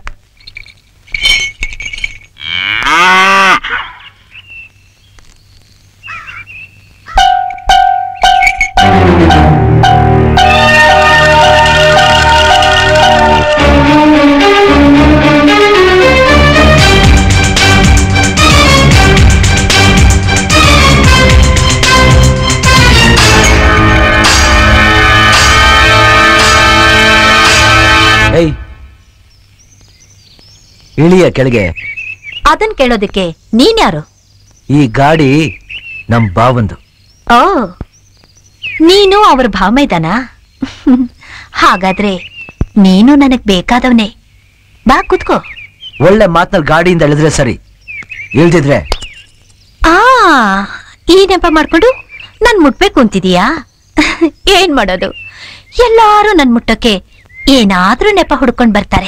ಏಯ್ ಇಳಿಯ ಕೆಳಗೆ ಅದನ್ ಕೇಳೋದಕ್ಕೆ ನೀನ್ಯಾರು ಈ ಗಾಡಿ ನಮ್ ಬಾವಂದು ಓ ನೀನು ಅವ್ರ ಭಾಮೈದನ ಹಾಗಾದ್ರೆ ನೀನು ನನಗ್ ಬೇಕಾದವನೇ ಬಾ ಕುತ್ಕೋ ಒಳ್ಳೆ ಮಾತ್ನಲ್ಲಿ ಗಾಡಿಯಿಂದ ಇಳಿದ್ರೆ ಸರಿ ಇಳ್ದಿದ್ರೆ ಆ ಈ ನೆಪ ಮಾಡ್ಕೊಂಡು ನನ್ ಮುಟ್ಬೇಕು ಅಂತಿದೀಯಾ ಏನ್ ಮಾಡೋದು ಎಲ್ಲಾರು ನನ್ ಮುಟ್ಟಕ್ಕೆ ಏನಾದ್ರೂ ನೆಪ ಹುಡ್ಕೊಂಡ್ ಬರ್ತಾರೆ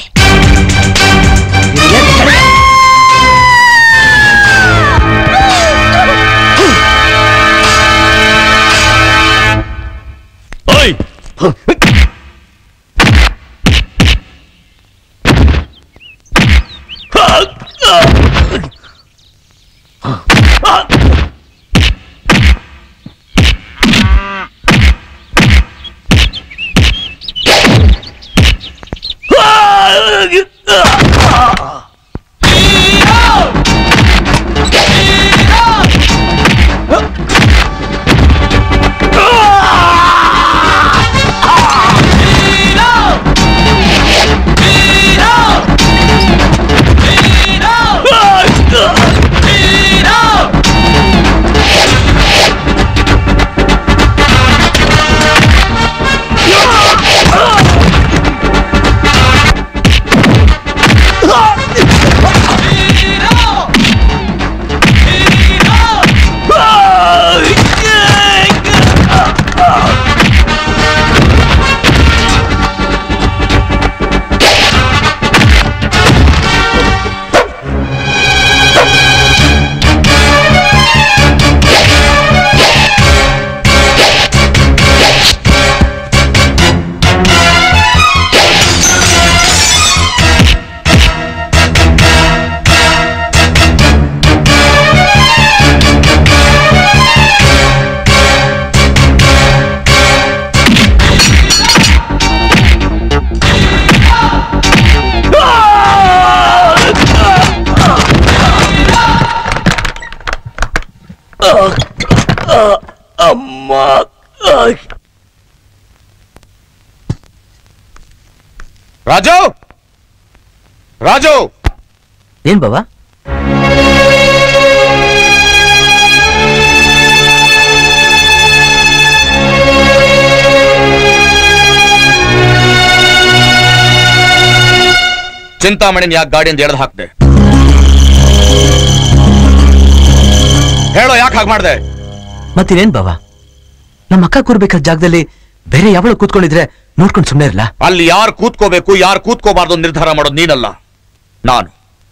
ಅಮ್ಮ ರಾಜು ರಾಜು ಏನ್ ಬಾಬಾ ಚಿಂತಾಮಣಿನ ಯಾಕೆ ಗಾಡಿಯಿಂದ ಎಳೆದು ಹಾಕ್ದೆ ಹೇಳೋ ಯಾಕೆ ಹಾಗೆ ಮಾಡ್ದೆ ಮತ್ತಿನೇನ್ ಬಾಬಾ ನಮ್ಮ ಅಕ್ಕ ಕೂರ್ಬೇಕಾದ ಜಾಗದಲ್ಲಿ ಬೇರೆ ಯಾವಳು ಕೂತ್ಕೊಂಡಿದ್ರೆ ನೋಡ್ಕೊಂಡು ಸುಮ್ಮನೆ ಇರಲ್ಲ ಅಲ್ಲಿ ಯಾರು ಕೂತ್ಕೋಬೇಕು ಯಾರು ಕೂತ್ಕೋಬಾರ್ದು ಅಂತ ನಿರ್ಧಾರ ಮಾಡೋದು ನೀನಲ್ಲ ನಾನು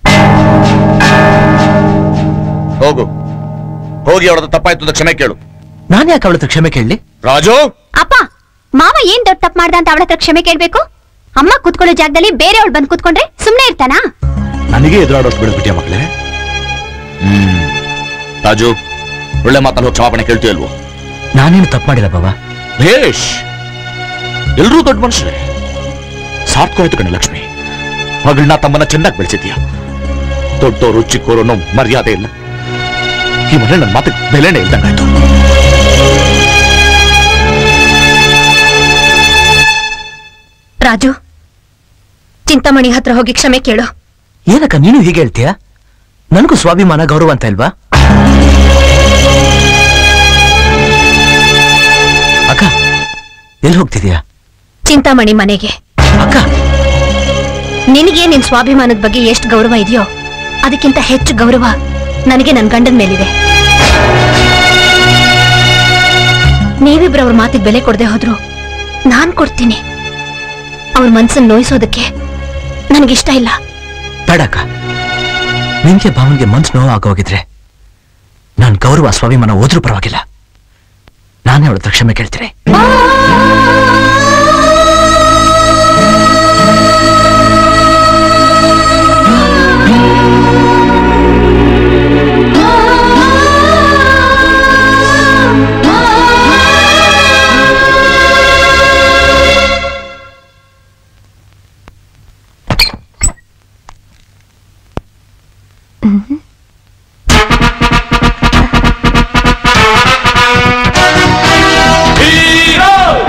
ಹೋಗು ಹೋಗಿ ಅವಳದ ತಪ್ಪಾಯ್ತು ಅಂತ ಕ್ಷಮೆ ಕೇಳು ನಾನು ಯಾಕೆ ಅವಳ ಹತ್ರ ಕ್ಷಮೆ ಕೇಳಲಿ ರಾಜು ಅಪ್ಪ ಮಾವ ಏನ್ ದೊಡ್ಡ ತಪ್ಪು ಮಾಡ್ದ ಅಂತ ಅವಳ ಹತ್ರ ಕ್ಷಮೆ ಕೇಳ್ಬೇಕು ಅಮ್ಮ ಕೂತ್ಕೊಳ್ಳೋ ಜಾಗದಲ್ಲಿ ಬೇರೆಯವಳು ಬಂದು ಕೂತ್ಕೊಂಡ್ರೆ ಸುಮ್ನೆ ಇರ್ತಾನಾ ನನಗೆ ಎದುರಾಡೋಷ್ಟು ಬಿಡ್ಬಿಟ್ಟಿಯ ಮಕ್ಳೇ ಹ್ಮ್ ರಾಜು ಒಳ್ಳೆ ಮಾತಲ್ಲಿ ಹೋಗಿ ಕ್ಷಮಾಪಣೆ ಕೇಳ್ತೀಯಲ್ವೋ ನಾನೇನು ತಪ್ಪು ಮಾಡಿಲ್ಲ ಬಾಬಾ ಭೇಷ್ ಎಲ್ರೂ ದೊಡ್ಡ ಮನುಷ್ಯರೇ ಸಾರ್ಥಕವಾಯ್ತು ಕಣ ಲಕ್ಷ್ಮಿ ಮಗಳನ್ನ ತಮ್ಮನ್ನ ಚೆನ್ನಾಗಿ ಬೆಳೆಸಿದ್ಯಾ ದೊಡ್ಡವರು ಚಿಕ್ಕವರು ಅನ್ನೋ ಮರ್ಯಾದೆ ಇಲ್ಲ ಈ ಮನೆ ನನ್ನ ಮಾತಿಗೆ ಬೆಲೆನೇ ಇಲ್ದಂಗಾಯ್ತು ರಾಜು ಚಿಂತಾಮಣಿ ಹತ್ರ ಹೋಗಿ ಕ್ಷಮೆ ಕೇಳು ಏನಕ್ಕ ನೀನು ಹೀಗೆ ಹೇಳ್ತೀಯ ನನಗೂ ಸ್ವಾಭಿಮಾನ ಗೌರವ ಅಂತ ಇಲ್ವಾ ಅಕ್ಕ ಎಲ್ಲಿ ಹೋಗ್ತಿದ್ಯಾ ಚಿಂತಾಮಣಿ ಮನೆಗೆ ಅಕ್ಕ ನಿನಗೆ ನಿನ್ ಸ್ವಾಭಿಮಾನದ ಬಗ್ಗೆ ಎಷ್ಟು ಗೌರವ ಇದೆಯೋ ಅದಕ್ಕಿಂತ ಹೆಚ್ಚು ಗೌರವ ನನಗೆ ನನ್ನ ಗಂಡನ ಮೇಲಿದೆ ನೀವಿಬ್ರು ಅವ್ರ ಮಾತಿಗೆ ಬೆಲೆ ಕೊಡದೆ ಹೋದ್ರು ನಾನ್ ಕೊಡ್ತೀನಿ ಅವ್ರ ಮನ್ಸನ್ನ ನೋಯಿಸೋದಕ್ಕೆ ನನಗಿಷ್ಟ ಇಲ್ಲ ಬೇಡಕ್ಕ ನಿನ್ಗೆ ಭಾವನ್ಗೆ ಮನ್ಸು ನೋವು ಆಗೋಗಿದ್ರೆ ನಾನ್ ಗೌರವ ಸ್ವಾಭಿಮಾನ ಹೋದ್ರೂ ಪರವಾಗಿಲ್ಲ ನಾನೇ ಅವಳ ಹತ್ರ ಕ್ಷಮೆ ಕೇಳ್ತೀನಿ ಹೀರೋ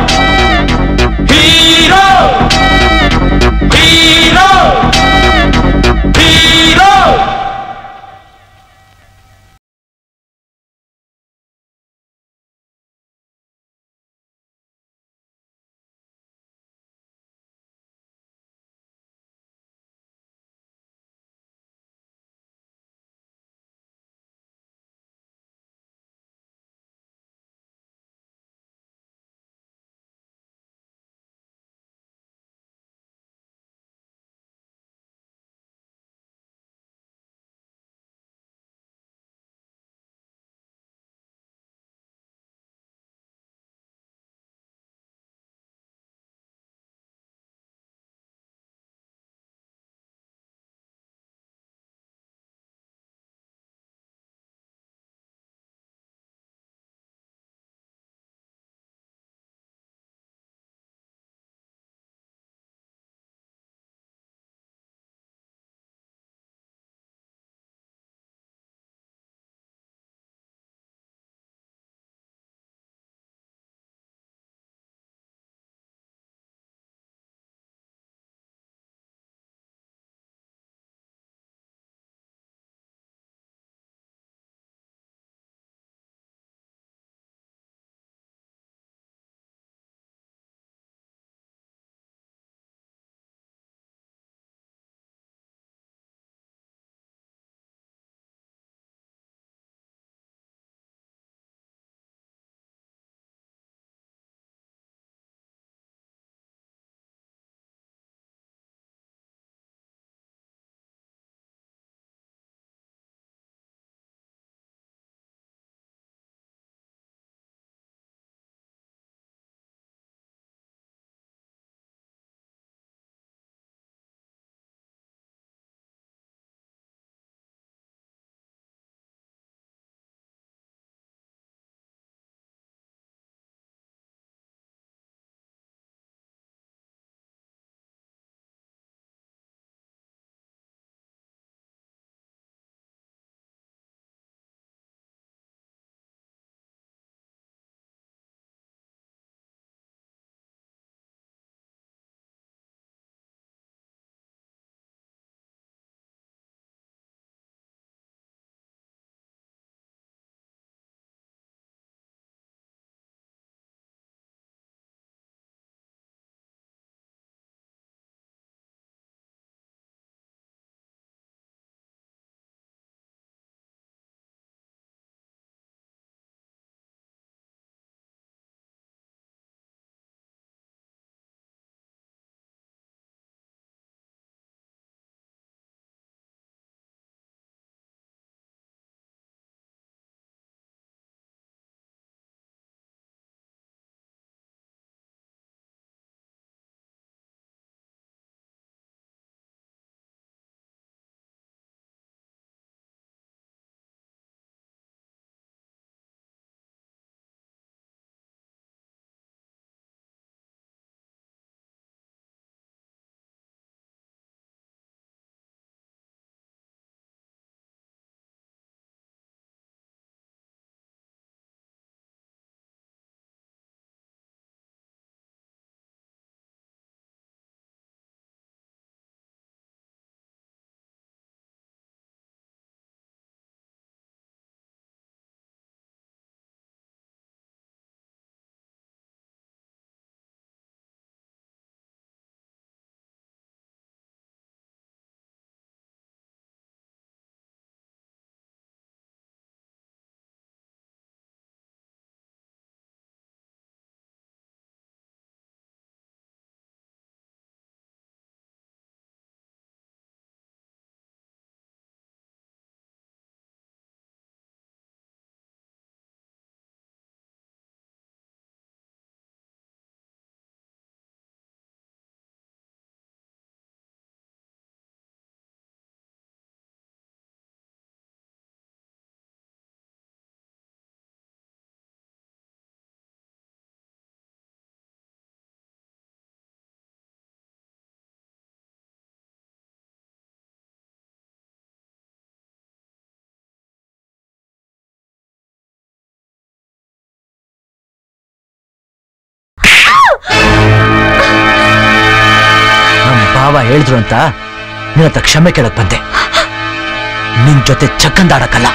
ಹೇಳಿದ್ರು ಅಂತ ನಿನ್ನ ಹತ್ರ ಕ್ಷಮೆ ಕೇಳಕ್ ಬಂದೆ ನಿನ್ ಜೊತೆ ಚಕ್ಕಂದಾಡಕ್ಕಲ್ಲ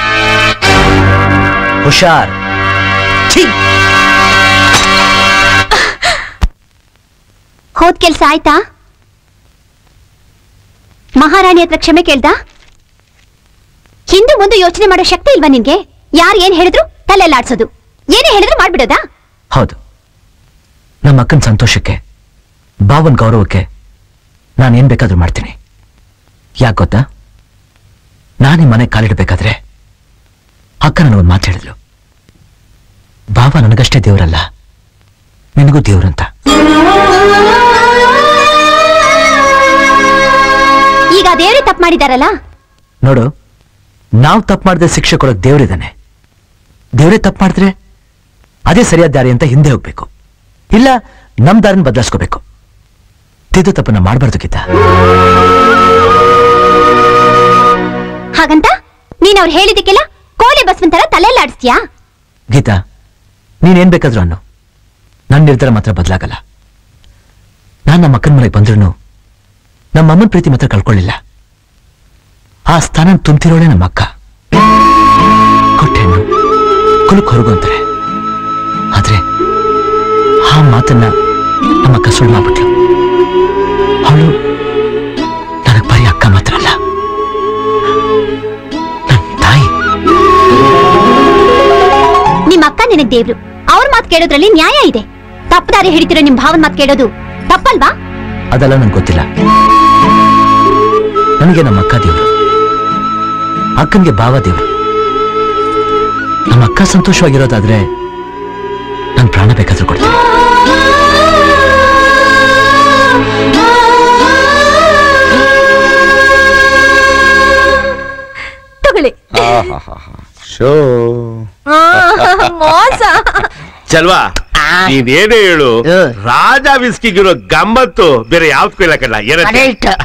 ಹುಷಾರ್ ಛೀ! ಹೋದ್ ಕೆಲ್ಸ ಆಯ್ತಾ ಮಹಾರಾಣಿ ಹತ್ರ ಕ್ಷಮೆ ಕೇಳ್ದ ಹಿಂದೆ ಮುಂದೆ ಯೋಚನೆ ಮಾಡೋ ಶಕ್ತಿ ಇಲ್ವಾ ನಿನ್ಗೆ ಯಾರು ಏನ್ ಹೇಳಿದ್ರು ತಲೆಲ್ಲಾಡ್ಸೋದು ಏನೇ ಹೇಳಿದ್ರು ಮಾಡ್ಬಿಡೋದಾ ಹೌದು ನಮ್ಮ ಅಕ್ಕನ ಸಂತೋಷಕ್ಕೆ ಬಾವನ್ ಗೌರವಕ್ಕೆ ನಾನು ಏನ್ ಬೇಕಾದ್ರೂ ಮಾಡ್ತೀನಿ ಯಾಕೆ ಗೊತ್ತಾ ನಾನು ಈ ಮನೆ ಕಾಲಿಡಬೇಕಾದ್ರೆ ಅಕ್ಕ ನನಗೊಂದು ಮಾತು ಹೇಳಿದ್ಲು ಬಾವ ನನಗಷ್ಟೇ ದೇವರಲ್ಲ ನಿನಗೂ ದೇವ್ರಂತ ಈಗ ದೇವ್ರೆ ತಪ್ಪು ಮಾಡಿದಾರಲ್ಲ ನೋಡು ನಾವು ತಪ್ಪು ಮಾಡಿದ್ರೆ ಶಿಕ್ಷೆ ಕೊಡೋಕ್ ದೇವ್ರಿದ್ದಾನೆ ದೇವ್ರೇ ತಪ್ಪು ಮಾಡಿದ್ರೆ ಅದೇ ಸರಿಯಾದ ದಾರಿ ಅಂತ ಹಿಂದೆ ಹೋಗ್ಬೇಕು ಇಲ್ಲ ನಮ್ ದಾರಿನ ಬದಲಾಯಿಸ್ಕೋಬೇಕು ತಿದ್ದು ತಪ್ಪನ್ನ ಮಾಡಬಾರ್ದು ಗೀತ ಹಾಗಂತ ನೀನ್ ಅವ್ರು ಹೇಳಿದಕ್ಕೆಲ್ಲ ಕೋಳಿ ಬಸ್ವನ್ ತರ ತಲೆಲ್ಲಾಡಿಸ್ತೀಯಾ ಗೀತಾ ನೀನೇನ್ ಬೇಕಾದ್ರೂ ಅನ್ನು ನನ್ನ ನಿರ್ಧಾರ ಮಾತ್ರ ಬದಲಾಗಲ್ಲ ನಾನು ನಮ್ಮ ಅಕ್ಕನ ಮನೆಗೆ ಬಂದ್ರು ನಮ್ಮ ಅಮ್ಮನ ಪ್ರೀತಿ ಮಾತ್ರ ಕಳ್ಕೊಳ್ಳಿಲ್ಲ ಆ ಸ್ಥಾನ ತುಂಬ್ತಿರೋಳೆ ನಮ್ಮ ಅಕ್ಕ ಕೊಟ್ಟೆಣ್ಣು ಕುಲಕ್ ಹೊರಗು ಅಂತಾರೆ ಆದ್ರೆ ಆ ಮಾತನ್ನ ನಮ್ಮ ಅಕ್ಕ ಸುಳ್ಳು ಮಾಡ್ಬಿಟ್ಲು ಅವಳು ನನಗ್ ಬರೀ ಅಕ್ಕ ಮಾತ್ರ ಅಲ್ಲ ನನ್ ತಾಯಿ ನಿಮ್ ಅಕ್ಕ ನಿನಗ್ ದೇವ್ರು ಅವ್ರ ಮಾತ್ ಕೇಳೋದ್ರಲ್ಲಿ ನ್ಯಾಯ ಇದೆ ತಪ್ಪು ದಾರಿ ಹಿಡಿತಿರೋ ನಿಮ್ ಭಾವನ್ ಮಾತ್ ಕೇಳೋದು ತಪ್ಪಲ್ವಾ ಅದೆಲ್ಲ ನಂಗೆ ಗೊತ್ತಿಲ್ಲ ನನಗೆ ನಮ್ಮ ಅಕ್ಕ ದೇವರು ಅಕ್ಕನಿಗೆ ಭಾವ ದೇವರು ನಮ್ಮ ಅಕ್ಕ ಸಂತೋಷವಾಗಿರೋದಾದ್ರೆ ನಾನು ಪ್ರಾಣ ಬೇಕಾದ್ರೂ ಕೊಡ್ತೀನಿ ತಗೊಳ್ಳಿ ಶೋ ಮೋಸ ಚಲ್ವಾ ನೀನೇನೇ ಹೇಳು ರಾಜ ವಿಸ್ಕಿಗಿರೋ ಗಮ್ಮತ್ತು ಬೇರೆ ಯಾವ್ದಕ್ಕೂ ಇಲ್ಲ ಕಣ್ಣ ಏನಂತೆ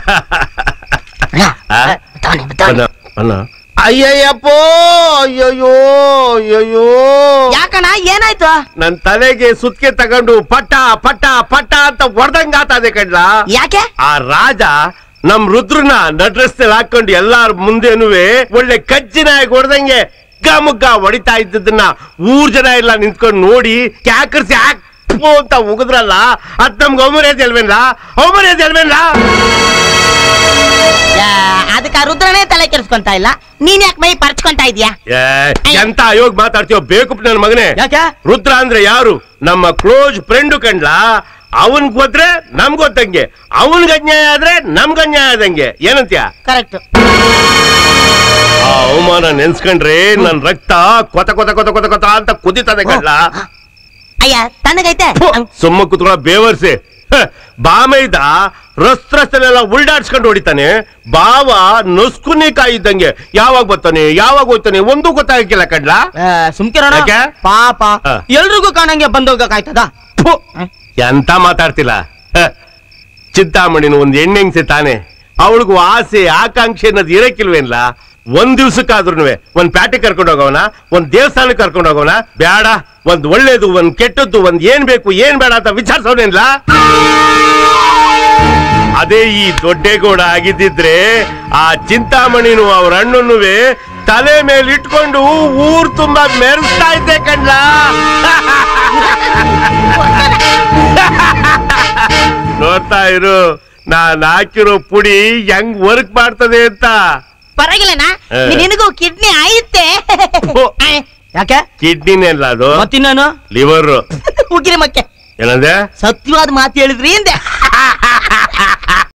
ಆ? ಅಣ್ಣ, ಅಣ್ಣ. ಅಯ್ಯಯ್ಯಪ್ಪೋ ಅಯ್ಯಯ್ಯೋ ಅಯ್ಯಯ್ಯೋ ಯಾಕಣ್ಣ ಏನಾಯ್ತು ನನ್ ತಲೆಗೆ ಸುತ್ಕೆ ತಗೊಂಡು ಪಟ್ಟ ಪಟ್ಟ ಪಟ್ಟ ಅಂತ ಹೊಡೆದಂಗ ಆತದೆ ಕಣ್ಲ ಯಾಕೆ ಆ ರಾಜ ನಮ್ ರುದ್ರನ ನಡ್ರಸ್ತೆಲ್ ಹಾಕೊಂಡು ಎಲ್ಲಾರ ಮುಂದೆನುವೆ ಒಳ್ಳೆ ಕಜ್ಜಿನಾಗಿ ಹೊಡೆದಂಗೆ ಮುಗ್ಗ ಹೊಡಿತಾ ಇದ್ದದನ್ನ ಊರ್ ಜನ ಎಲ್ಲ ನಿಂತ್ಕೊಂಡು ನೋಡಿ ಕ್ಯಾಕರ್ಸಿ ಹಾಕ್ ಅಂತ ಉಗಿದ್ರಲ್ಲ ಅದ್ ನಮ್ಗೆ ಅವಮರ್ಯಾದೆ ಅಲ್ವೇನ್ಲ ಅವಮರ್ಯಾದೆ ಅಲ್ವೇನ್ಲ ಅದಕ್ಕೆ ರುದ್ರನೇ ತಲೆ ಕೆಡಿಸ್ಕೊಂತ ಇಲ್ಲ ನೀನ್ ಯಾಕೆ ಮೈ ಪರ್ಚ್ಕೊಂತ ಇದೀಯಾ ಏ, ಎಂತ ಅಯೋಗ್ ಮಾತಾಡ್ತೀಯೋ ಬೇಕು ನನ್ನ ಮಗನೇ ಯಾಕೆ ರುದ್ರ ಅಂದ್ರೆ ಯಾರು ನಮ್ಮ ಕ್ಲೋಸ್ ಫ್ರೆಂಡ್ ಕಂಡ್ಲ ಅವನ್ ಗೊತ್ರೆ ನಮ್ಗ್ ಗೊತ್ತಂಗೆ ಅವನ್ಗೆ ಅನ್ಯಾಯ ಆದ್ರೆ ನಮ್ಗ್ ಅನ್ಯಾಯ ಆದಂಗೆ ಏನಂತ್ಯ ಕರೆಕ್ಟ್ ಆ ಅವಮಾನ ನೆನ್ಸ್ಕೊಂಡ್ರೆ ನನ್ ರಕ್ತ ಕೊತ ಕೊತ ಕೊತ ಕೊತ ಕೊತ ಅಂತ ಕುದಿತದೆ ಕಡ್ಲ ಅಯ್ಯ ತಣ್ಣಗೈತೆ ಸುಮ್ಮ ಕುತ್ಕೊಳ್ಳೋ ಬೇವರ್ಸಿ ಹ, ಬಾಮೈದ ರಸ್ತ ರಸ್ತೆಲೆಲ್ಲ ಉಲ್ಡಾಡ್ಸ್ಕೊಂಡು ಹೊಡಿತಾನೆ ಬಾವ ನೊಸ್ಕುನಿ ಕಾಯಿದ್ದಂಗೆ ಯಾವಾಗ ಬರ್ತಾನೆ ಯಾವಾಗ ಹೋಗ್ತಾನೆ ಒಂದು ಗೊತ್ತಾಗಕ್ಕಿಲ್ಲ ಕಡ್ಲ ಸುಮ್ಕಿರೋಣ ಯಾಕೆ? ಪಾಪ ಹ. ಎಲ್ರಿಗೂ ಕಾಣಂಗೆ ಬಂದೋಗಕ್ಕಾಯ್ತದ ಫು, ಎಂತ ಮಾತಾಡ್ತಿಲ್ಲ ಹ, ಚಿಂತಾಮಣಿನ ಒಂದ್ ಹೆಣ್ಣೆಂಗ್ಸೆ ತಾನೆ ಅವಳಿಗೂ ಆಸೆ ಆಕಾಂಕ್ಷೆ ಅನ್ನೋದು ಇರಕ್ಕಿಲ್ವೇನ್ಲ ಒಂದ್ ದಿವ್ಸಕ್ಕಾದ್ರೂ ಒಂದ್ ಪ್ಯಾಟೆ ಕರ್ಕೊಂಡು ಹೋಗೋಣ ಒಂದ್ ದೇವಸ್ಥಾನಕ್ಕೆ ಕರ್ಕೊಂಡು ಹೋಗೋಣ ಬೇಡ ಒಂದ್ ಒಳ್ಳೇದು ಒಂದ್ ಕೆಟ್ಟದ್ದು ಒಂದ್ ಏನ್ ಬೇಕು ಏನ್ ಬೇಡ ಅಂತ ವಿಚಾರಿಸೋನೇನ್ಲ ಅದೇ ಈ ದೊಡ್ಡೇಗೌಡ ಆಗಿದ್ದಿದ್ರೆ ಆ ಚಿಂತಾಮಣಿನು ಅವ್ರ ಅಣ್ಣನುವೆ ತಲೆ ಮೇಲೆ ಇಟ್ಕೊಂಡು ಊರ್ ತುಂಬಾ ಮೆರೆಸ್ತಾ ಇದ್ದೆ ಕಣ್ಲ ನೋಡ್ತಾ ಇರು ನಾನ್ ಹಾಕಿರೋ ಪುಡಿ ಹೆಂಗ್ ವರ್ಕ್ ಮಾಡ್ತದೆ ಅಂತ ಪರವಾಗಿಲ್ಲನಾ ಹ. ನಿನಗೂ ಕಿಡ್ನಿ ಐತೆ ಯಾಕೆ ಕಿಡ್ನಿನೆಲ್ಲ ಅದು ಮತ್ತಿನ್ನಾನು ಲಿವರ್ ಉಗಿರಿ ಮಕ್ಕೆ ಏನಂದೆ ಸತ್ಯವಾದ ಮಾತು ಹೇಳಿದ್ರಿ ಹಿಂದೆ